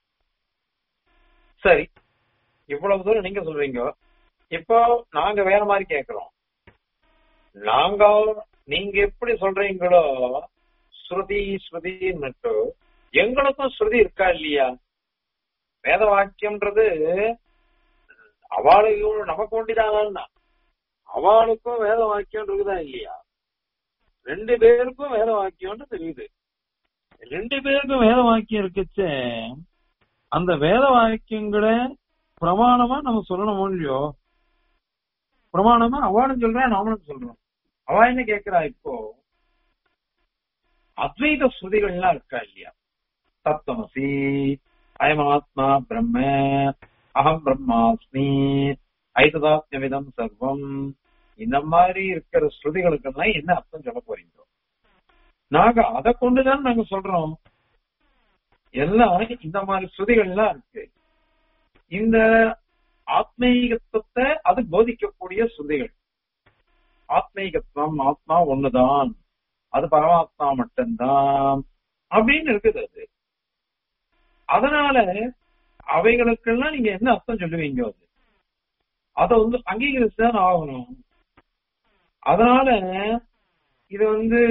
Speaker 1: சரி இவ்வளவு தூரம் நீங்க சொல்றீங்க இப்போ நாங்க வேற மாதிரி கேக்குறோம் நாங்க நீங்க எப்படி சொல்றீங்களோ ஸ்ருதி ஸ்ருதின்னுட்டு எங்களுக்கும் ஸ்ருதி இருக்கா இல்லையா வேத வாக்கியம்ன்றது அவளுக்கு நமக்கு ஒண்டிதான் அவளுக்கும் வேத வாக்கியம் இருக்குதா இல்லையா ரெண்டு பேருக்கும் வேத வாக்கியம்னு தெரியுது ரெண்டு பேருக்கும் வேத வாக்கியம் இருக்குச்ச அந்த வேத வாக்கியங்களை பிரமாணமா நம்ம சொல்லணும் இல்லையோ பிரமாணமா அவளும் சொல்றேன் நாமளும் சொல்றோம் அவ என்ன கேக்குறா இப்போ அத்வைத ஸ்ருதிகள்லாம் இருக்கா இல்லையா தத்துவமசி அயமாத்மா பிரம்ம அகம் பிரம்மாஸ்மி ஐததாத்மியம் சர்வம் இந்த மாதிரி இருக்கிற ஸ்ருதிகளுக்கெல்லாம் என்ன அர்த்தம் சொல்ல போறீங்க நாங்க அதை கொண்டுதான் நாங்க சொல்றோம் எல்லாம் இந்த மாதிரி ஸ்ருதிகள்லாம் இருக்கு இந்த ஆத்மீகத்துவத்தை அது போதிக்கக்கூடிய ஸ்ருதிகள் ஆத்மீகத்துவம் ஆத்மா ஒண்ணுதான் அது பரமாத்மா மட்டும்தான் அப்படின்னு இருக்குது அது அதனால அவைகளுக்கெல்லாம் நீங்க என்ன அர்த்தம் சொல்லுவீங்க அது அதை வந்து அங்கீகரிச்சுதான் ஆகணும் அதனால இது வந்து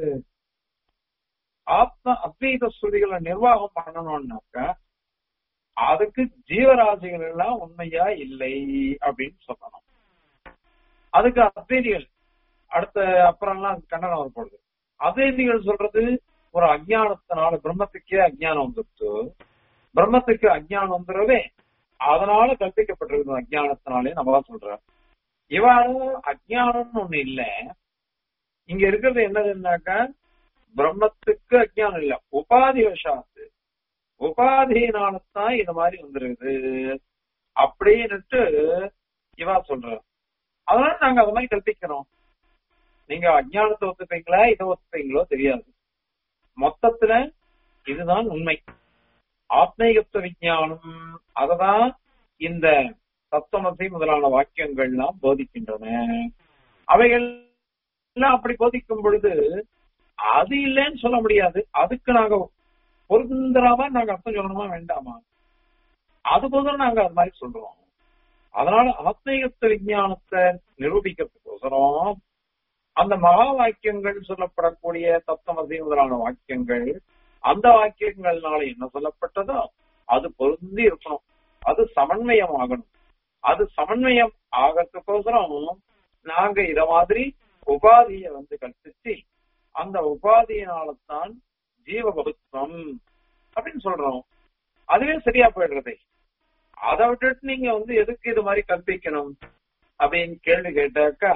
Speaker 1: ஆத்ம அத்வைத ஸ்ருதிகளை நிர்வாகம் பண்ணணும்னாக்க அதுக்கு ஜீவராசிகள் எல்லாம் உண்மையா இல்லை அப்படின்னு சொல்லணும் அதுக்கு அத்வைதிகள் அடுத்த அப்புறம்லாம் கண்டனம் வரப்படுது அத்வைதிகள் சொல்றது ஒரு அஜானத்தினால பிரம்மத்துக்கே அஜானம் வந்துருச்சு பிரம்மத்துக்கு அஜானம் வந்துடவே அதனால கற்பிக்கப்பட்டிருக்கு அஜானத்தினாலே நம்ம தான் சொல்றோம் இவாளும் அஜானம்னு ஒண்ணு இல்ல இங்க இருக்கிறது என்னதுன்னாக்கா பிரம்மத்துக்கு அஜானம் இல்ல உபாதி வசாத்து உபாதியினாலத்தான் இது மாதிரி வந்துருக்குது அப்படின்னுட்டு இவா சொல்ற அதனால நாங்க அது மாதிரி கற்பிக்கிறோம் நீங்க அஜானத்தை ஒத்துப்பீங்களா இதை ஒத்துப்பீங்களோ தெரியாது மொத்தத்துல இதுதான் உண்மை ஆத்மீகத்துவ விஞ்ஞானம் அததான் இந்த தத்துவமசி முதலான வாக்கியங்கள்லாம் போதிக்கின்றன அவைகள் எல்லாம் அப்படி போதிக்கும் பொழுது அது இல்லைன்னு சொல்ல முடியாது அதுக்கு நாங்க பொருந்தராம நாங்க அர்த்தம் சொல்லணுமா வேண்டாமா அது போதும் நாங்க அது மாதிரி சொல்றோம் அதனால ஆத்மீகத்துவ விஞ்ஞானத்தை நிரூபிக்கிறதுக்கோசரம் அந்த மகா வாக்கியங்கள் சொல்லப்படக்கூடிய தத்தமசி முதலான வாக்கியங்கள் அந்த வாக்கியங்கள்னால என்ன சொல்லப்பட்டதோ அது பொருந்தி இருக்கணும் அது சமன்வயம் ஆகணும் அது சமன்வயம் ஆகிறதுக்கோசரம் நாங்க இத மாதிரி உபாதிய வந்து கற்பிச்சு அந்த உபாதியினால்தான் ஜீவ பகுத்வம் அப்படின்னு சொல்றோம் அதுவே சரியா போயிடுறது அதை விட்டுட்டு நீங்க வந்து எதுக்கு இது மாதிரி கற்பிக்கணும் அப்படின்னு கேள்வி கேட்டாக்கா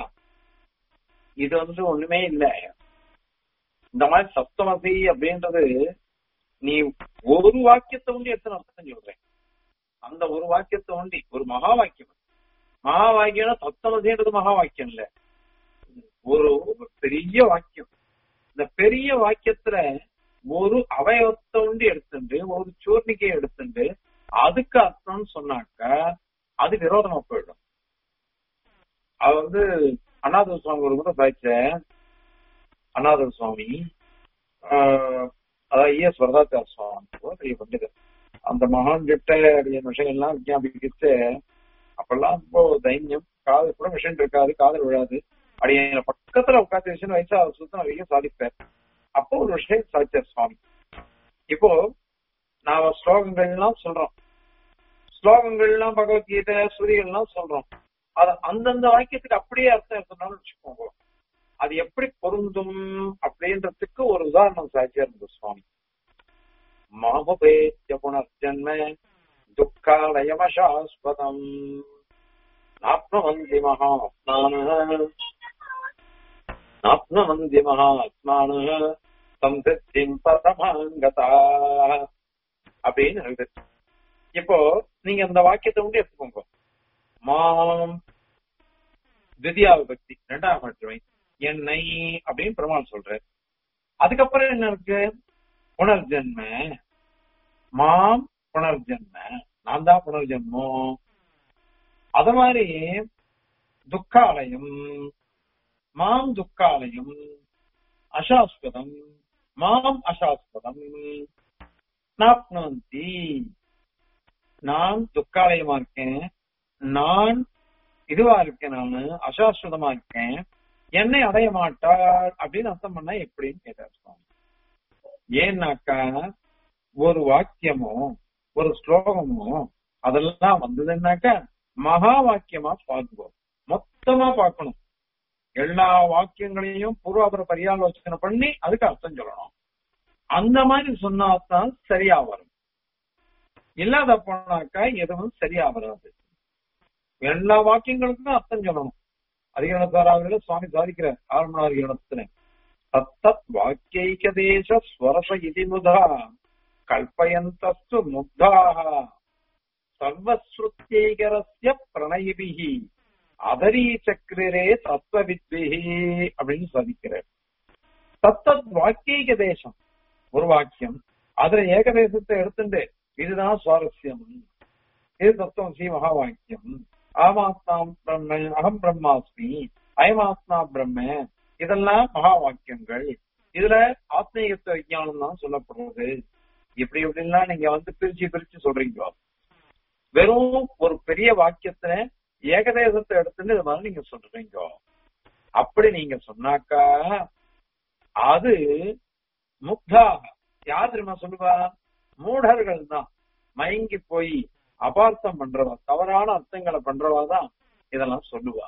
Speaker 1: இது வந்து ஒண்ணுமே இல்ல இந்த மாதிரி சப்தமசி அப்படின்றது நீ ஒரு வாக்கியத்தை ஒண்டி எத்தனை அர்த்தம் சொல்றேன் அந்த ஒரு வாக்கியத்தை ஒண்டி ஒரு மகா வாக்கியம் மகா வாக்கியம்னா சப்தமசின்றது மகா வாக்கியம் இல்ல ஒரு பெரிய வாக்கியம் இந்த பெரிய வாக்கியத்துல ஒரு அவயவத்தை ஒண்டி எடுத்துட்டு ஒரு சூர்ணிக்கை எடுத்துட்டு அதுக்கு அர்த்தம்னு சொன்னாக்க அது விரோதமா போயிடும் அது வந்து அண்ணாதுர சுவாமி ஒரு முறை பாய்ச்ச அண்ணாதுர சுவாமி அதாவது ஈஎஸ் வரதாச்சார சுவாமி பெரிய பண்டிதர் அந்த மகான் கிட்ட விஷயங்கள்லாம் விஞ்ஞாபிக்கிச்சு அப்பெல்லாம் இப்போ தைன்யம் காது கூட விஷயம் இருக்காது காதல் விழாது அப்படி பக்கத்துல உட்காந்து விஷயம் வயசா அவர் சுத்தம் நிறைய சாதிப்பார் அப்போ ஒரு விஷயம் சாதிச்சார் சுவாமி இப்போ நாம ஸ்லோகங்கள்லாம் சொல்றோம் ஸ்லோகங்கள்லாம் பகவத்கீதை ஸ்ருதிகள்லாம் சொல்றோம் அது அந்தந்த வாக்கியத்துக்கு அப்படியே அர்த்தம் எடுத்தோம்னு வச்சுக்கோங்க அது எப்படி பொருந்தும் அப்படின்றதுக்கு ஒரு உதாரணம் சாட்சியா இருந்தது சுவாமி மாபபேத்திய புனர்ஜன்ம துக்காலயமசாஸ்பதம் நாப்னவந்தி மகாத்மான நாப்னவந்தி மகாத்மான சம்சித்திம் பரமாங்கதா அப்படின்னு இருக்கு இப்போ நீங்க அந்த வாக்கியத்தை வந்து எடுத்துக்கோங்க மாம் திவ்யா விபக்தி ரெண்டாம் மட்டுமே என்னை அப்படின்னு பெருமாள் சொல்றாரு அதுக்கப்புறம் என்ன இருக்கு புனர்ஜென்ம மாம் புனர்ஜென்ம நான் தான் புனர்ஜென்மம் அத மாதிரி துக்காலயம் மாம் துக்காலயம் அசாஸ்பதம் மாம் அசாஸ்பதம் நாப்னந்தி நான் துக்காலயமா இருக்கேன் நான் இதுவா இருக்கேன் நானு அசாஸ்வதமா இருக்கேன் என்னை அடைய மாட்டாள் அப்படின்னு அர்த்தம் பண்ணா எப்படின்னு கேட்டார் சுவாமி ஏன்னாக்கா ஒரு வாக்கியமோ ஒரு ஸ்லோகமோ அதெல்லாம் வந்ததுன்னாக்கா மகா வாக்கியமா பார்க்குவோம் மொத்தமா பார்க்கணும் எல்லா வாக்கியங்களையும் பூர்வாபர பரியாலோசனை பண்ணி அதுக்கு அர்த்தம் சொல்லணும் அந்த மாதிரி சொன்னாதான் சரியா வரும் இல்லாத போனாக்கா எதுவும் சரியா வராது எல்லா வாக்கியங்களுக்கும் அர்த்தம் சொல்லணும் அதிகரணத்தாராவில சுவாமி சாதிக்கிறார் ஆரம்பணார் இடத்துல தத்தத் வாக்கியைக தேச ஸ்வரச இதி முதா கல்பயந்தஸ்து முக்தாக சர்வஸ்ருத்தியைகரஸ்ய பிரணயிபிகி அதரீ சக்கரே தத்துவவித்பிகி அப்படின்னு சாதிக்கிறார் தத்தத் வாக்கியைக தேசம் ஒரு வாக்கியம் அதுல ஏகதேசத்தை எடுத்துட்டு இதுதான் சுவாரஸ்யம் இது தத்துவம் ஸ்ரீ மகா வாக்கியம் ஆமாத்மாம் பிரம்ம அகம் பிரம்மாஸ்மி அயமாத்மா பிரம்ம இதெல்லாம் மகா வாக்கியங்கள் இதுல ஆத்மீகத்துவ விஞ்ஞானம் தான் சொல்லப்படுறது இப்படி இப்படின்லாம் நீங்க வந்து பிரிச்சு பிரிச்சு சொல்றீங்க வெறும் ஒரு பெரிய வாக்கியத்துல ஏகதேசத்தை எடுத்துட்டு இது மாதிரி நீங்க சொல்றீங்க அப்படி நீங்க சொன்னாக்கா அது முக்தாக யார் தெரியுமா சொல்லுவா மூடர்கள் தான் மயங்கி போய் அபார்த்தம் பண்றவா தவறான அர்த்தங்களை பண்றவா தான் இதெல்லாம் சொல்லுவா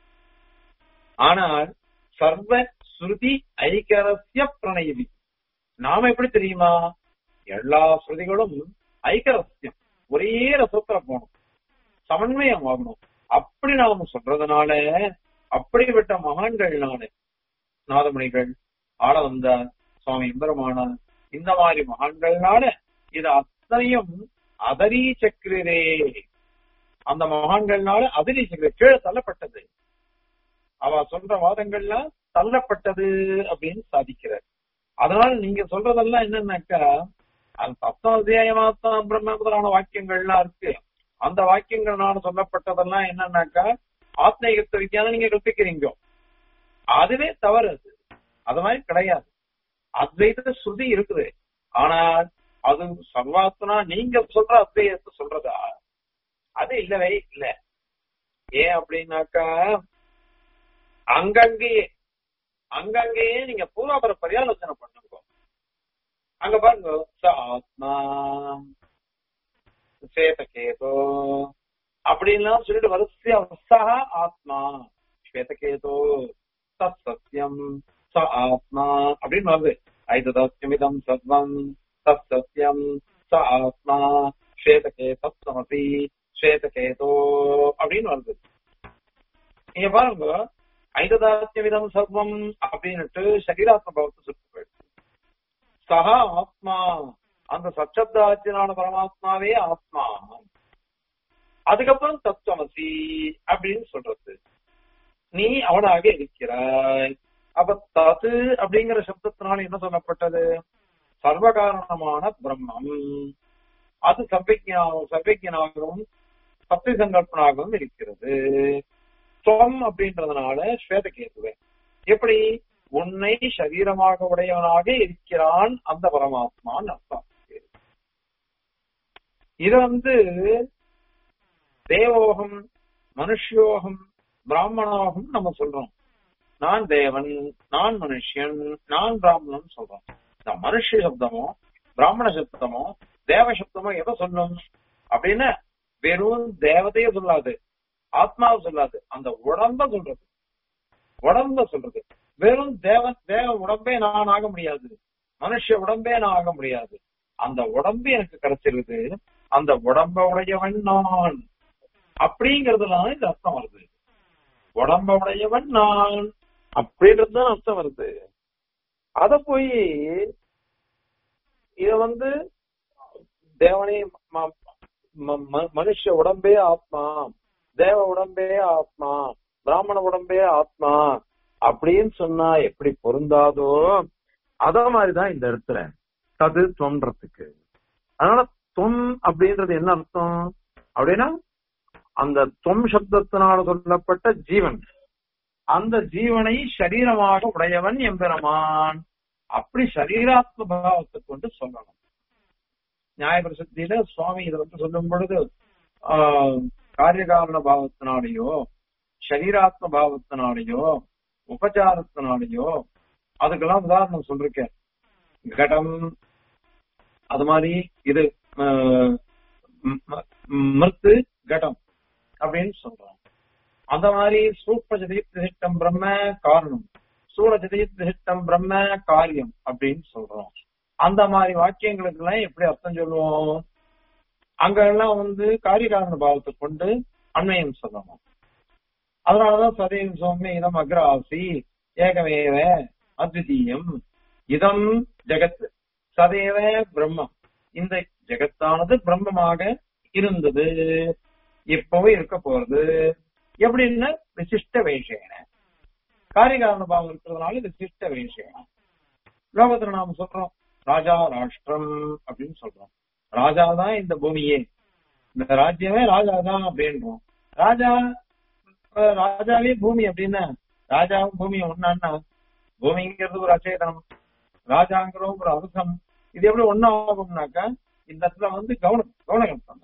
Speaker 1: ஆனால் சர்வ ஸ்ருதி ஐக்கரஸ்ய பிரணயதி நாம எப்படி தெரியுமா எல்லா ஸ்ருதிகளும் ஐக்கரஸ்யம் ஒரே ரசத்துல போகணும் சமன்வயம் ஆகணும் அப்படி நாம சொல்றதுனால அப்படிப்பட்ட மகான்கள் நானு நாதமணிகள் ஆள வந்த சுவாமி இந்திரமானார் இந்த மாதிரி மகான்கள்னால இது அத்தனையும் அதரி சக்கரே அந்த மகான்கள்னால அதிரி சக்கர கீழே தள்ளப்பட்டது அவ சொல்ற வாதங்கள்லாம் தள்ளப்பட்டது அப்படின்னு சாதிக்கிறார் அதனால நீங்க சொல்றதெல்லாம் என்னன்னாக்கா அது சப்தாத்தியாயமாத்தான் பிரம்மபுரான வாக்கியங்கள்லாம் இருக்கு அந்த வாக்கியங்கள்னால சொல்லப்பட்டதெல்லாம் என்னன்னாக்கா ஆத்மீகத்தை வித்தியானம் நீங்க கற்பிக்கிறீங்க அதுவே தவறு அது அது மாதிரி கிடையாது அத்வைத ஸ்ருதி இருக்குது ஆனால் அது சர்வாத்மனா நீங்க சொல்ற அத்வைதத்தை சொல்றதா அது இல்லவே இல்ல ஏன் அப்படின்னாக்கா அங்கங்கேயே அங்கங்கேயே நீங்க பூர்வாபர பரியாலோசனை பண்ணுங்க அங்க பாருங்க ச ஆத்மா ஸ்வேதகேதோ அப்படின்லாம் சொல்லிட்டு வரிசையா சஹ ஆத்மா ஸ்வேதகேதோ தத் சத்தியம் ச ஆத்மா அப்படின்னு வருது ஐததாஸ்யமிதம் சர்வம் தத் சத்தியம் ச ஆத்மா ஸ்வேதகே தத் சமசி ஸ்வேதகேதோ அப்படின்னு வருது நீங்க பாருங்க ஐததாஸ்யமிதம் சர்வம் அப்படின்னுட்டு சரீராத்ம பவத்தை சுட்டு போயிடுச்சு சகா ஆத்மா அந்த சச்சப்தாச்சியனான பரமாத்மாவே ஆத்மா அதுக்கப்புறம் தத்துவமசி அப்படின்னு சொல்றது நீ அவனாக இருக்கிறாய் அப்ப தது அப்படிங்கிற சப்தத்தினால என்ன சொல்லப்பட்டது சர்வகாரணமான பிரம்மம் அது சர்வஜா சர்வஜனாகவும் சக்தி சங்கல்பனாகவும் இருக்கிறது துவம் அப்படின்றதுனால ஸ்வேதகேதுவே எப்படி உன்னை சரீரமாக உடையவனாக இருக்கிறான் அந்த பரமாத்மான்னு அர்த்தம் இது வந்து தேவோகம் மனுஷ்யோகம் பிராமணோகம் நம்ம சொல்றோம் நான் தேவன் நான் மனுஷன் நான் பிராமணன் சொல்றோம் இந்த மனுஷ சப்தமோ பிராமண சப்தமோ தேவ சப்தமோ எதை சொல்லும் அப்படின்னு வெறும் தேவதைய சொல்லாது ஆத்மாவை சொல்லாது அந்த உடம்ப சொல்றது உடம்ப சொல்றது வெறும் தேவன் தேவ உடம்பே நான் ஆக முடியாது மனுஷ உடம்பே நான் ஆக முடியாது அந்த உடம்பு எனக்கு கிடைச்சிருது அந்த உடம்ப உடையவன் நான் அப்படிங்கறதுலாம் இது அர்த்தம் வருது உடம்ப உடையவன் நான் அப்படின்றது அர்த்தம் வருது அத போய் இத வந்து தேவனே மனுஷ உடம்பே ஆத்மா தேவ உடம்பே ஆத்மா பிராமண உடம்பே ஆத்மா அப்படின்னு சொன்னா எப்படி பொருந்தாதோ அத மாதிரிதான் இந்த இடத்துல தது தொன்றதுக்கு அதனால தொம் அப்படின்றது என்ன அர்த்தம் அப்படின்னா அந்த தொம் சப்தத்தினால சொல்லப்பட்ட ஜீவன் அந்த ஜீவனை சரீரமாக உடையவன் எம்பெருமான் அப்படி சரீராத்ம பாவத்தை கொண்டு சொல்லணும் நியாய பிரசித்தியில சுவாமி இதை வந்து சொல்லும் பொழுது ஆஹ், காரியகாரண பாவத்தினாலேயோ சரீராத்ம பாவத்தினாலேயோ உபச்சாரத்தினாலேயோ அதுக்கெல்லாம் உதாரணம் சொல்லிருக்கேன் கடம் அது மாதிரி இது ஆஹ், ம், ம், மிருத்து கடம் அப்படின்னு சொல்றோம் அந்த மாதிரி சூப்பஜதித் திட்டம் பிரம்ம காரணம் சூழஜதித் திட்டம் பிரம்ம காரியம் அப்படின்னு சொல்றோம் அந்த மாதிரி வாக்கியங்களுக்கு எல்லாம் எப்படி அர்த்தம் சொல்லுவோம் அங்க எல்லாம் வந்து காரியகாரண பாவத்தை கொண்டு அண்மையம் சொல்லணும் அதனாலதான் சதீம் சௌமிய இதம் அக்ராசி ஏகமேவ அத்விதீயம் இதம் ஜெகத் சதேவ பிரம்மம் இந்த ஜெகத்தானது பிரம்மமாக இருந்தது இப்பவும் இருக்க போறது எப்படின்னா விசிஷ்ட வேஷேன காரியகாரண பாவம் இருக்கிறதுனால விசிஷ்ட வேஷேன லோகத்துல நாம சொல்றோம் ராஜா ராஷ்டிரம் அப்படின்னு சொல்றோம் ராஜா தான் இந்த பூமியே இந்த ராஜ்யமே ராஜா தான் அப்படின்றோம் ராஜா அஹ், ராஜாவே பூமி அப்படின்னா ராஜாவும் பூமியும் ஒன்னான்னா பூமிங்கிறது ஒரு அச்சேதனம் ராஜாங்கிற ஒரு அர்த்தம் இது எப்படி ஒன்னா ஆகும்னாக்கா இந்த இடத்துல வந்து கவனம் கவனம் பண்ணது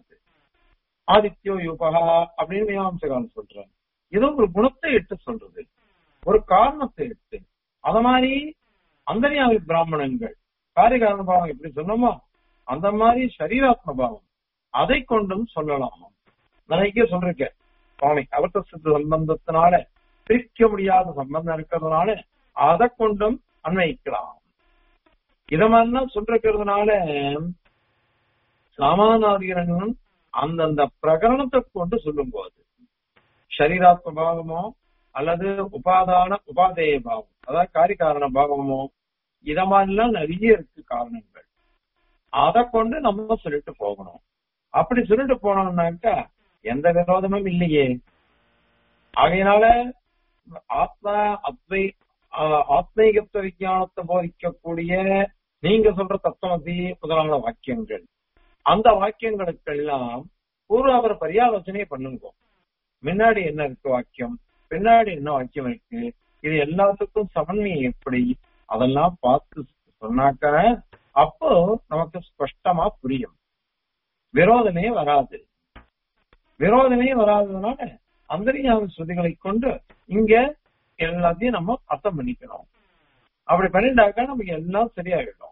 Speaker 1: ஆதித்யோ யூபகா அப்படின்னு மீமாம்சகாலம் சொல்றாங்க இது ஒரு குணத்தை எடுத்து சொல்றது ஒரு காரணத்தை எடுத்து அத மாதிரி அந்தரியாவி பிராமணங்கள் காரியகாரண பாவம் எப்படி சொன்னோமோ அந்த மாதிரி சரீராத்ம பாவம் அதை கொண்டும் சொல்லலாம் நிறைய சொல்றேன் சுவாமி அவர்த்த சித்த சம்பந்தத்தினால பிரிக்க முடியாத சம்பந்தம் இருக்கிறதுனால அதை கொண்டும் அன்வயிக்கலாம் இத மாதிரிலாம் சொல்றதுனால சாமானாதிகரனும் அந்தந்த பிரகரணத்தை கொண்டு சொல்லும் போது சரீராத்ம பாவமோ அல்லது உபாதான உபாதேய பாவம் அதாவது காரிகாரண பாவமோ இத மாதிரிலாம் நிறைய இருக்கு காரணங்கள் அதை கொண்டு நம்ம சொல்லிட்டு போகணும் அப்படி சொல்லிட்டு போனோம்னாக்கா எந்த விரோதமும் இல்லையே ஆகையினால ஆத்மா அத்வை ஆஹ் ஆத்மீகத்துவ விஞ்ஞானத்தை போதிக்கக்கூடிய நீங்க சொல்ற தத்துவமசி முதலான வாக்கியங்கள் அந்த வாக்கியங்களுக்கெல்லாம் பூர்வாபர பரியாலோசனையை பண்ணுங்க முன்னாடி என்ன இருக்கு வாக்கியம் பின்னாடி என்ன வாக்கியம் இருக்கு இது எல்லாத்துக்கும் சமன்வயம் எப்படி அதெல்லாம் பார்த்து சொன்னாக்க அப்போ நமக்கு ஸ்பஷ்டமா புரியும் விரோதமே வராது விரோதமே வராததுனால அந்தரியாம ஸ்ருதிகளை கொண்டு இங்க எல்லாத்தையும் நம்ம அர்த்தம் பண்ணிக்கணும் அப்படி பண்ணிட்டாக்கா நமக்கு எல்லாம் சரியாயிடும்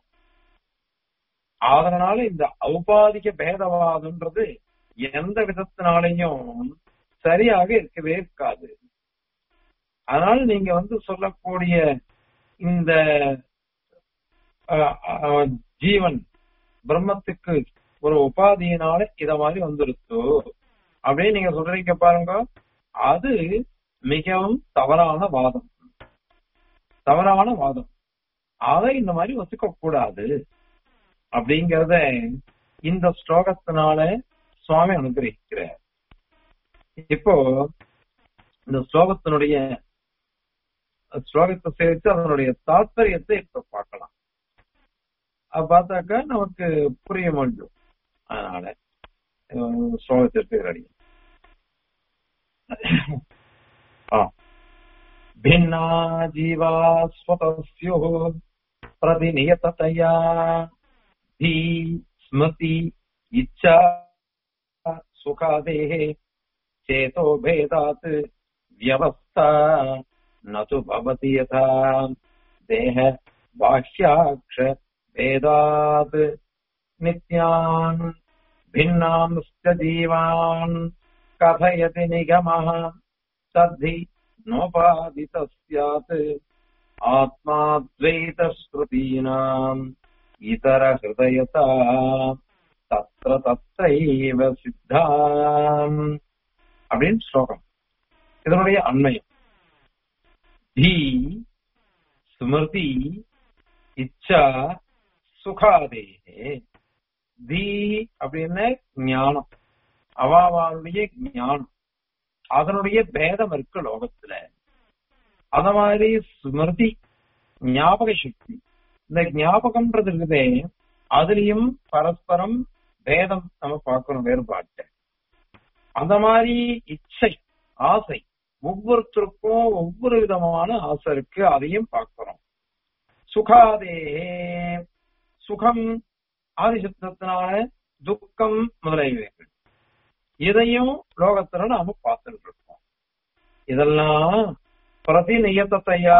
Speaker 1: அதனால இந்த ஔபாதிக பேதவாதம்ன்றது எந்த விதத்தினாலையும் சரியாக இருக்கவே இருக்காது அதனால நீங்க வந்து சொல்லக்கூடிய இந்த அஹ், அஹ், ஜீவன் பிரம்மத்துக்கு ஒரு உபாதியினால இத மாதிரி வந்துருச்சு அப்படின்னு நீங்க சொல்றீங்க பாருங்க அது மிகவும் தவறான வாதம் தவறான வாதம் அதை இந்த மாதிரி ஒத்துக்க கூடாது அப்படிங்கறத இந்த ஸ்லோகத்தினால சுவாமி அனுகிரகிக்கிறார் இப்போ இந்த ஸ்லோகத்தினுடைய ஸ்லோகத்தை சேர்த்து அதனுடைய தாத்பரியத்தை இப்ப பார்க்கலாம் அது பார்த்தாக்கா நமக்கு புரிய முடியும் அதனால அஹ், ஸ்லோகத்தை எடுத்துக்கிறடி भिन्ना जीवा स्वतः स्युः प्रतिनियततया धी स्मृति इच्छा सुखादेः चेतो भेदात् व्यवस्था न तु भवति यथा देह बाह्याक्ष भेदात् नित्यान् भिन्नांश्च जीवान् कथयति निगमः तद्धि नोपादितः स्यात् आत्माद्वैतश्रुतीनाम् इतरहृदयता तत्र तत्रैव சித்தாம் அப்படின்னு ஸ்லோகம் இதனுடைய அண்மையம் தி ஸ்மிருதி இச்சா சுகாதேகே தி அப்படின்னு ஞானம் அவாவாளுடைய ஞானம் அதனுடைய பேதம் இருக்கு லோகத்துல அத மாதிரி ஸ்மிருதி ஞாபக சக்தி இந்த ஞாபகம்ன்றது இருக்குதே அதுலயும் பரஸ்பரம் பேதம் நம்ம பார்க்கணும் வேறுபாட்டை அந்த மாதிரி இச்சை ஆசை ஒவ்வொருத்தருக்கும் ஒவ்வொரு விதமான ஆசை இருக்கு அதையும் பார்க்கிறோம் சுகாதே சுகம் ஆதிசப்தத்தினால துக்கம் முதலியவைகள் இதையும் லோகத்துல நாம பார்த்துட்டு இருக்கோம் இதெல்லாம் பிரதி நியத்தையா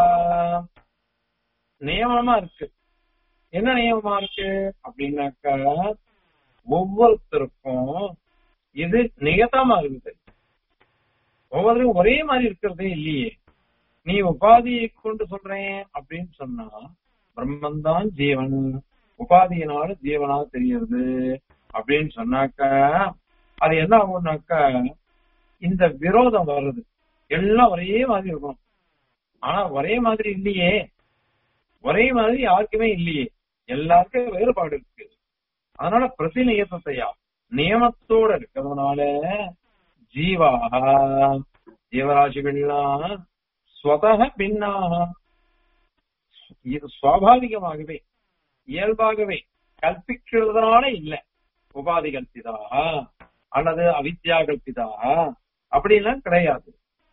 Speaker 1: நியமனமா இருக்கு என்ன நியமமா இருக்கு அப்படின்னாக்கா ஒவ்வொருத்தருக்கும் இது நியதமா இருக்குது ஒவ்வொருத்தரும் ஒரே மாதிரி இருக்கிறதே இல்லையே நீ உபாதியை கொண்டு சொல்றேன் அப்படின்னு சொன்னா பிரம்மந்தான் ஜீவன் உபாதியினால ஜீவனா தெரியுது அப்படின்னு சொன்னாக்கா அது என்ன ஆகும்னாக்கா இந்த விரோதம் வருது எல்லாம் ஒரே மாதிரி இருக்கும் ஆனா ஒரே மாதிரி இல்லையே ஒரே மாதிரி யாருக்குமே இல்லையே எல்லாருக்கும் வேறுபாடு இருக்கு அதனால பிரதிநியத்தையா நியமத்தோட இருக்கிறதுனால ஜீவா ஜீவராசிகள்லாம் ஸ்வதக பின்னாக இது சுவாபாவிகமாகவே இயல்பாகவே கற்பிக்கிறதுனால இல்ல உபாதி கல்பிதா அல்லது அவித்யா கல்பிதா அப்படிலாம் கிடையாது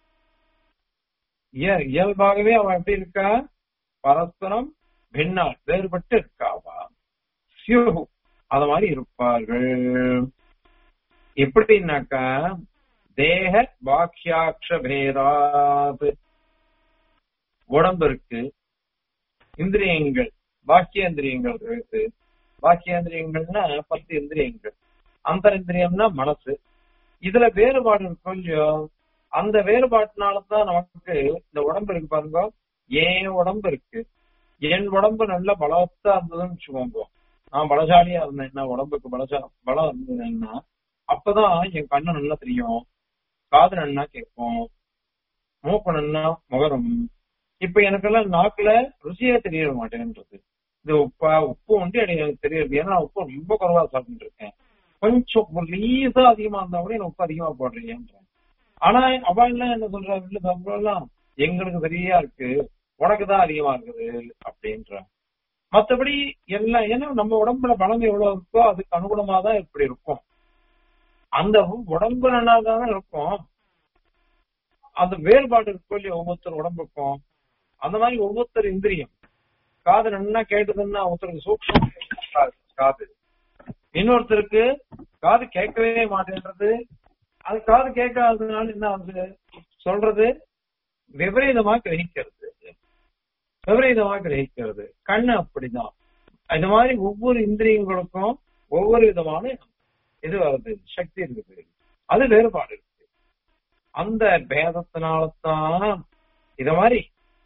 Speaker 1: இய- இயல்பாகவே அவன் எப்படி இருக்கா பரஸ்பரம் பின்னா வேறுபட்டு இருக்காவா சியூ அத மாதிரி இருப்பார்கள் எப்படின்னாக்கா தேக பாக்கியாட்ச பேதாத் உடம்பு இருக்கு இந்திரியங்கள் பாக்கியேந்திரியங்கள் இருக்கு பாக்கியேந்திரியங்கள்னா பத்து இந்திரியங்கள் அந்தரிந்திரியம்னா மனசு இதுல வேறுபாடு இருக்கும் இல்லையோ அந்த வேறுபாட்டினாலதான் நமக்கு இந்த உடம்பு இருக்கு பாருங்க என் உடம்பு இருக்கு என் உடம்பு நல்ல பலவத்தா இருந்ததுன்னு வச்சுக்கோங்க நான் பலசாலியா இருந்தேன்னா உடம்புக்கு பலசா பலம் இருந்ததுன்னா அப்பதான் என் கண்ணு நல்லா தெரியும் காது நன்னா கேட்கும் மூக்கு நன்னா முகரும் இப்ப எனக்கெல்லாம் நாக்குல ருசியே தெரிய மாட்டேன்றது இது உப்பா உப்பு வந்து எனக்கு தெரியுது ஏன்னா நான் உப்பு ரொம்ப குறைவா சாப்பிட்டு இருக்கேன் கொஞ்சம் லீஸா அதிகமா இருந்தா கூட எனக்கு உப்பு அதிகமா போடுறீங்கன்றேன் ஆனா அவ எல்லாம் என்ன சொல்றா வீட்டுல சாப்பிடலாம் எங்களுக்கு சரியா இருக்கு உனக்கு தான் அதிகமா இருக்குது அப்படின்ற மத்தபடி எல்லாம் ஏன்னா நம்ம உடம்புல பலம் எவ்வளவு இருக்கோ அதுக்கு அனுகுணமா தான் இப்படி இருக்கும் அந்த உடம்பு நல்லா தானே இருக்கும் அந்த வேறுபாடு இருக்கும் இல்லையா ஒவ்வொருத்தர் உடம்புக்கும் அந்த மாதிரி ஒவ்வொருத்தர் இந்திரியம் காது நன்னா கேட்டதுன்னா ஒருத்தருக்கு சூக்ஷம் காது இன்னொருத்தருக்கு காது கேட்கவே மாட்டேன்றது அது காது கேட்காததுனால என்ன ஆகுது சொல்றது விபரீதமா கிரகிக்கிறது விபரீதமா கிரகிக்கிறது கண்ணு அப்படிதான் இந்த மாதிரி ஒவ்வொரு இந்திரியங்களுக்கும் ஒவ்வொரு விதமான இது வருது சக்தி இருக்குது அது வேறுபாடு இருக்கு அந்த பேதத்தினால்தான் இத மாதிரி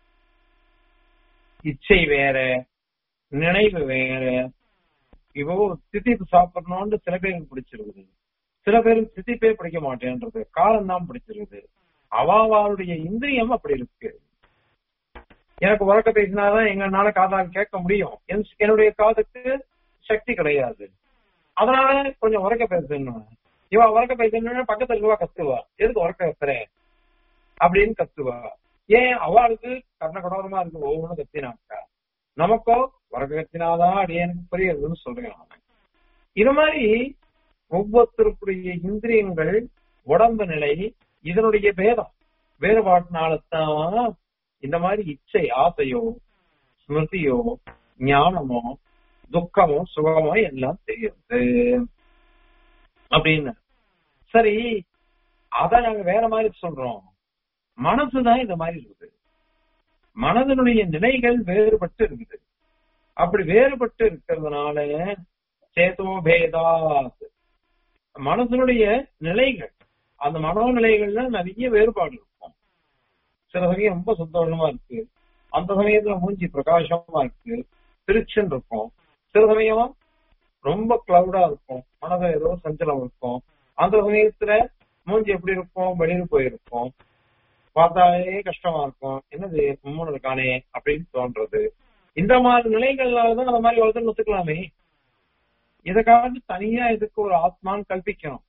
Speaker 1: இச்சை வேற நினைவு வேற இப்போ திதிப்பு சாப்பிடணும்னு சில பேருக்கு பிடிச்சிருக்குது சில பேருக்கு திதிப்பே பிடிக்க மாட்டேன்றது காலம் தான் பிடிச்சிருக்குது அவாவாளுடைய இந்திரியம் அப்படி இருக்கு எனக்கு உறக்க பேசினாதான் எங்கனால காதால் கேட்க முடியும் என்- என்னுடைய காதுக்கு சக்தி கிடையாது அதனால கொஞ்சம் உறக்க பேசணும் இவ உறக்க பேசணும்னா பக்கத்துல இருக்கவா கத்துவா எதுக்கு உறக்க கத்துறேன் அப்படின்னு கத்துவா ஏன் அவளுக்கு கர்ண கடோரமா இருக்கு ஒவ்வொன்றும் கத்தினாக்கா நமக்கோ உறக்க கத்தினாதான் அடியனுக்கு புரியுதுன்னு சொல்றேன் நான் இது மாதிரி ஒவ்வொருத்தருக்குடைய இந்திரியங்கள் உடம்பு நிலை இதனுடைய பேதம் வேறுபாட்டினால்தான் இந்த மாதிரி இச்சை ஆசையோ ஸ்மிருதியோ ஞானமோ துக்கமோ சுகமோ எல்லாம் தெரியுது அப்படின்னு சரி அத நாங்க வேற மாதிரி சொல்றோம் மனசுதான் இந்த மாதிரி இருக்குது மனதனுடைய நிலைகள் வேறுபட்டு இருக்குது அப்படி வேறுபட்டு இருக்கிறதுனால சேதோ பேதாத் மனசனுடைய நிலைகள் அந்த மனோநிலைகள்ல நிறைய வேறுபாடு இருக்கும் சில சமயம் ரொம்ப சந்தோஷமா இருக்கு அந்த சமயத்துல மூஞ்சி பிரகாசமா இருக்கு திருச்சுன்னு இருக்கும் சில சமயம் ரொம்ப கிளவுடா இருக்கும் மனது ஏதோ சஞ்சலம் இருக்கும் அந்த சமயத்துல மூஞ்சி எப்படி இருக்கும் வெளியில போயிருக்கும் பார்த்தாலே கஷ்டமா இருக்கும் என்னது உம்மனது காணே அப்படின்னு தோன்றது இந்த மாதிரி நிலைகள்னாலதான் அந்த மாதிரி ஒருத்தர் ஒத்துக்கலாமே இதுக்காக தனியா இதுக்கு ஒரு ஆத்மான்னு கல்பிக்கணும்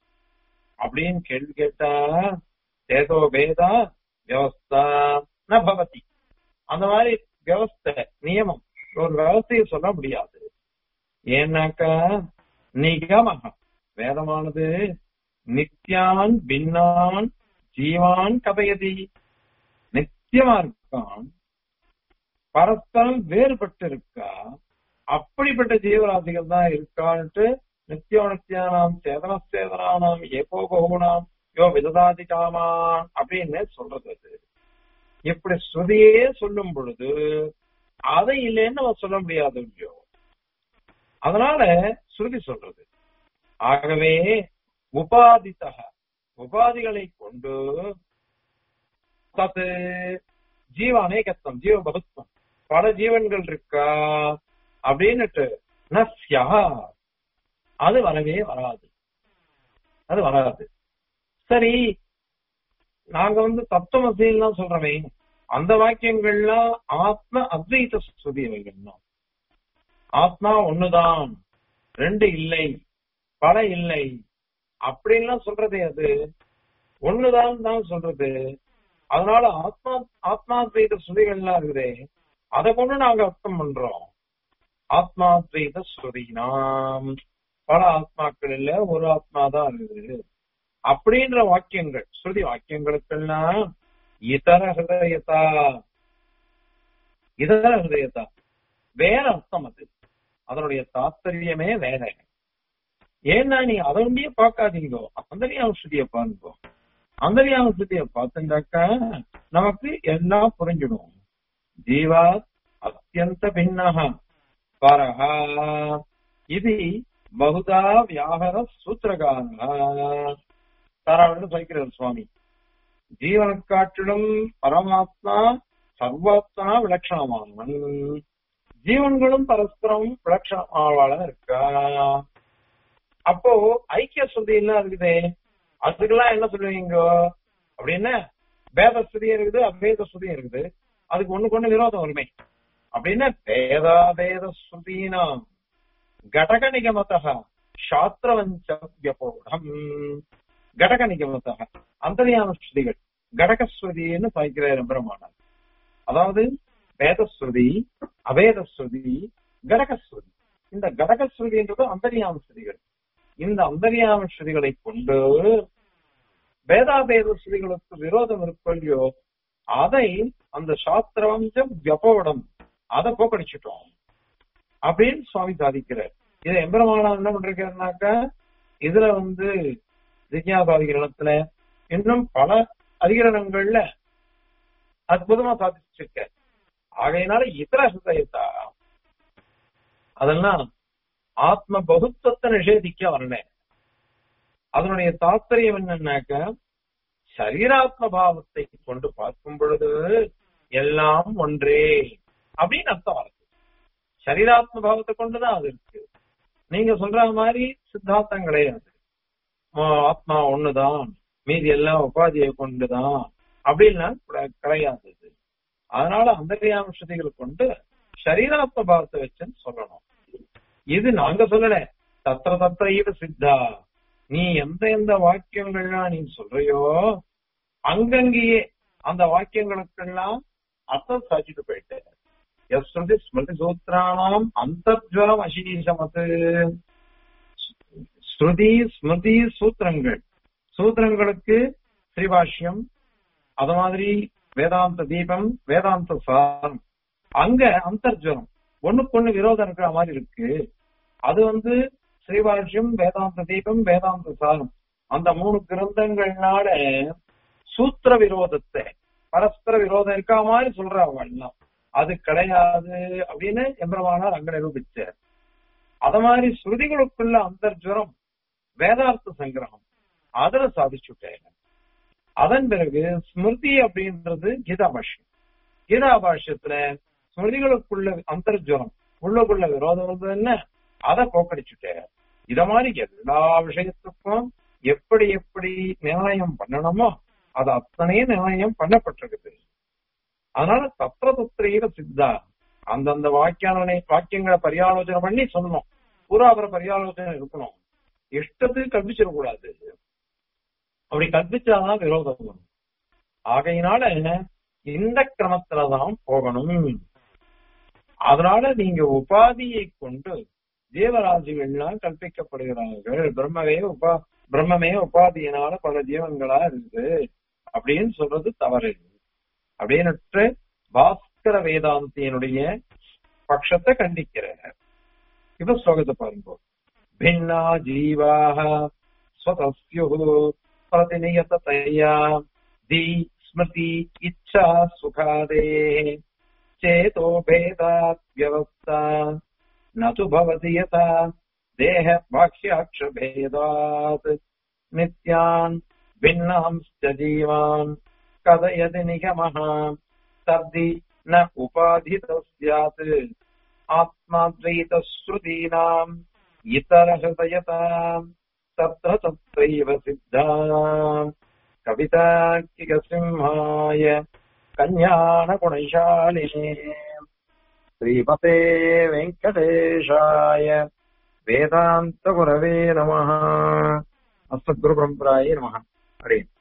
Speaker 1: அப்படின்னு கேள்வி கேட்டா சேதோ பேதா வியவஸ்தா ந பவதி அந்த மாதிரி வியவஸ்தை நியமம் ஒரு வியவஸ்தையை சொல்ல முடியாது ஏன்னாக்கா நிகமக வேதமானது நித்யான் பின்னான் ஜீவான் கதையதி நித்தியமா இருக்கான் பரஸ்பரம் வேறுபட்டு இருக்கா அப்படிப்பட்ட ஜீவராசிகள் தான் இருக்கான்ட்டு நித்தியோ நித்தியானாம் சேதன சேதனானாம் ஏகோ பகுனாம் யோ விததாதி காமான் அப்படின்னு சொல்றது அது இப்படி ஸ்ருதியே சொல்லும் பொழுது அதை இல்லைன்னு நம்ம சொல்ல முடியாது இல்லையோ அதனால ஸ்ருதி சொல்றது ஆகவே உபாதித்தக உபாதிகளை கொண்டு தத்து ஜீவ அநேகத்துவம் ஜீவ பகுத்துவம் பல ஜீவன்கள் இருக்கா அப்படின்னுட்டு நஸ்யா அது வரவே வராது அது வராது சரி நாங்க வந்து தத்துவமசின்னு தான் சொல்றோமே அந்த வாக்கியங்கள்லாம் ஆத்ம அத்வைத ஸ்ருதி வைக்கணும் ஆத்மா ஒண்ணுதான் ரெண்டு இல்லை பல இல்லை அப்படின்லாம் சொல்றதே அது ஒண்ணுதான் தான் சொல்றது அதனால ஆத்மா ஆத்மாத்வைத ஸ்ருதிகள்லாம் இருக்குதே அதை கொண்டு நாங்க அர்த்தம் பண்றோம் ஆத்மாத்வைத ஸ்ருதினாம் பல ஆத்மாக்கள் இல்ல ஒரு ஆத்மா தான் இருக்குது அப்படின்ற வாக்கியங்கள் ஸ்ருதி வாக்கியங்களுக்கெல்லாம் இதர ஹிருதயத்தா இதர ஹிருதயத்தா வேற அர்த்தம் அது அதனுடைய தாத்பரியமே வேற ஏன்னா நீ அதனுடைய பார்க்காதீங்கோ அந்தரியாம ஸ்ருதியை பாருங்கோ அந்தரியாம ஸ்ருதியை பார்த்துட்டாக்கா நமக்கு எல்லாம் புரிஞ்சிடும் ஜீவா அத்தியந்த பின்னஹ பரஹா இது பகுதா வியாகர சூத்திரகாரா தாராளன்னு சொல்லிக்கிறார் சுவாமி ஜீவனை காட்டிலும் பரமாத்மா சர்வாத்மா விலட்சணமானவன் ஜீவன்களும் பரஸ்பரம் விலட்சணமாவாள இருக்கா அப்போ ஐக்கிய ஸ்ருதி எல்லாம் இருக்குதே அதுக்கெல்லாம் என்ன சொல்லுவீங்க அப்படின்னா வேத ஸ்ருதியும் இருக்குது அபேத ஸ்ருதியும் இருக்குது அதுக்கு ஒண்ணுக்கு ஒண்ணு விரோதம் வருமே அப்படின்னா வேதா வேத ஸ்ருதீனாம் கடக நிகமத்தக சாஸ்திரவஞ்ச வியபோடம் கடக நிகமத்தக அந்தரியான ஸ்ருதிகள் கடகஸ்ருதின்னு பாய்க்கிறார் பிரமாணம் அதாவது வேதஸ்ருதி அவேதஸ்ருதி கடகஸ்ருதி இந்த கடகஸ்ருதின்றது அந்தரியாம ஸ்ருதிகள் இந்த அந்தரியாம ஸ்ருதிகளை கொண்டு வேதாபேத ஸ்ருதிகளுக்கு விரோதம் இருக்கொள்ளியோ அதை அந்த சாஸ்திரவஞ்சம் வியபோடம் அதை போக்கடிச்சிட்டோம் அப்படின்னு சுவாமி சாதிக்கிறார் இதை எம்பெருமானார் என்ன பண்றாருனாக்கா இதுல வந்து ஜிக்யாசாதிகரணத்துல இன்னும் பல அதிகரணங்கள்ல அற்புதமா சாதிச்சிருக்க ஆகையினால இதர ஹிருதயத்தா அதெல்லாம் ஆத்ம பகுத்துவத்தை நிஷேதிக்க வரல அதனுடைய தாத்பரியம் என்னன்னாக்க சரீராத்ம பாவத்தை கொண்டு பார்க்கும் பொழுது எல்லாம் ஒன்றே அப்படின்னு அர்த்தம் வருது சரீராத்ம பாவத்தை கொண்டுதான் அது இருக்கு நீங்க சொல்ற மாதிரி சித்தாந்தம் கிடையாது ஆத்மா ஒண்ணுதான் மீதி எல்லாம் உபாதியை கொண்டுதான் அப்படின்னா கிடையாது இது அதனால அந்தரியாம ஸ்ருதிகள் கொண்டு சரீராத்ம பாவத்தை வச்சுன்னு சொல்லணும் இது நாங்க சொல்லல தத்திர தத்திர ஈவ சித்தா நீ எந்த எந்த வாக்கியங்கள்லாம் நீ சொல்றியோ அங்கங்கேயே அந்த வாக்கியங்களுக்கெல்லாம் அர்த்தம் சாச்சிட்டு போயிட்டு எஸ்ருதி ஸ்மிருதி சூத்திரானாம் அந்தர்ஜலம் அசீசமத்து ஸ்ருதி ஸ்மிருதி சூத்திரங்கள் சூத்திரங்களுக்கு ஸ்ரீபாஷ்யம் அது மாதிரி வேதாந்த தீபம் வேதாந்த சாரம் அங்க அந்தர்ஜலம் ஒண்ணுக்கு ஒண்ணு விரோதம் இருக்கிற மாதிரி இருக்கு அது வந்து ஸ்ரீபாஷ்யம் வேதாந்த தீபம் வேதாந்த சாரம் அந்த மூணு கிரந்தங்கள்னால சூத்திர விரோதத்தை பரஸ்பர விரோதம் இருக்கா மாதிரி சொல்றாங்க எல்லாம் அது கிடையாது அப்படின்னு எம்பரமானார் அங்க நிரூபிச்சார் அத மாதிரி ஸ்ருதிகளுக்குள்ள அந்தர்ஜுரம் வேதார்த்த சங்கிரகம் அதுல சாதிச்சுட்டேன் அதன் பிறகு ஸ்மிருதி அப்படின்றது கீதா பாஷ்யம் கீதா பாஷ்யத்துல ஸ்மிருதிகளுக்குள்ள அந்தர்ஜுரம் உள்ளுக்குள்ள விரோதம் வந்து என்ன அதை போக்கடிச்சுட்டேன் இத மாதிரி எல்லா விஷயத்துக்கும் எப்படி எப்படி நிர்ணயம் பண்ணணுமோ அது அத்தனையும் நிர்ணயம் பண்ணப்பட்டிருக்குது அதனால தத்திர தத்திரீக சித்தா அந்தந்த வாக்கியான வாக்கியங்களை பரியாலோசனை பண்ணி சொல்லணும் பூராபர பரியாலோசனை இருக்கணும் இஷ்டத்துக்கு கற்பிச்சிடக்கூடாது அப்படி கற்பிச்சாதான் விரோதம் வரும் ஆகையினால இந்த கிரமத்துலதான் போகணும் அதனால நீங்க உபாதியை கொண்டு ஜீவராசிகள்லாம் கற்பிக்கப்படுகிறார்கள் பிரம்மவே உபா பிரம்மமே உபாதியினால பல ஜீவன்களா இருக்குது அப்படின்னு சொல்றது தவறு அப்படின்னு பாஸ்கர வேதாந்தியனுடைய பட்சத்தை கண்டிக்கிறார் இப்ப ஸ்லோகத்தை பாருங்க பின்னா ஜீவாக ஸ்வதஸ்யு பிரதிநியதயா தி ஸ்மிருதி இச்சா சுகாதே चेतो भेदात् व्यवस्था न तु भवति यथा देह बाह्याक्षभेदात् नित्यान् भिन्नांश्च जीवान् कथयति निगमः तद्धि न उपाधितः स्यात् आत्माद्वैतश्रुतीनाम् इतरहृदयताम् तत्र तत्रैव सिद्धा कविताकिकसिंहाय कल्याणगुणशालिने श्रीमते वेङ्कटेशाय वेदान्तगुरवे नमः अस्मद्गुरुपरम्परायै नमः हरे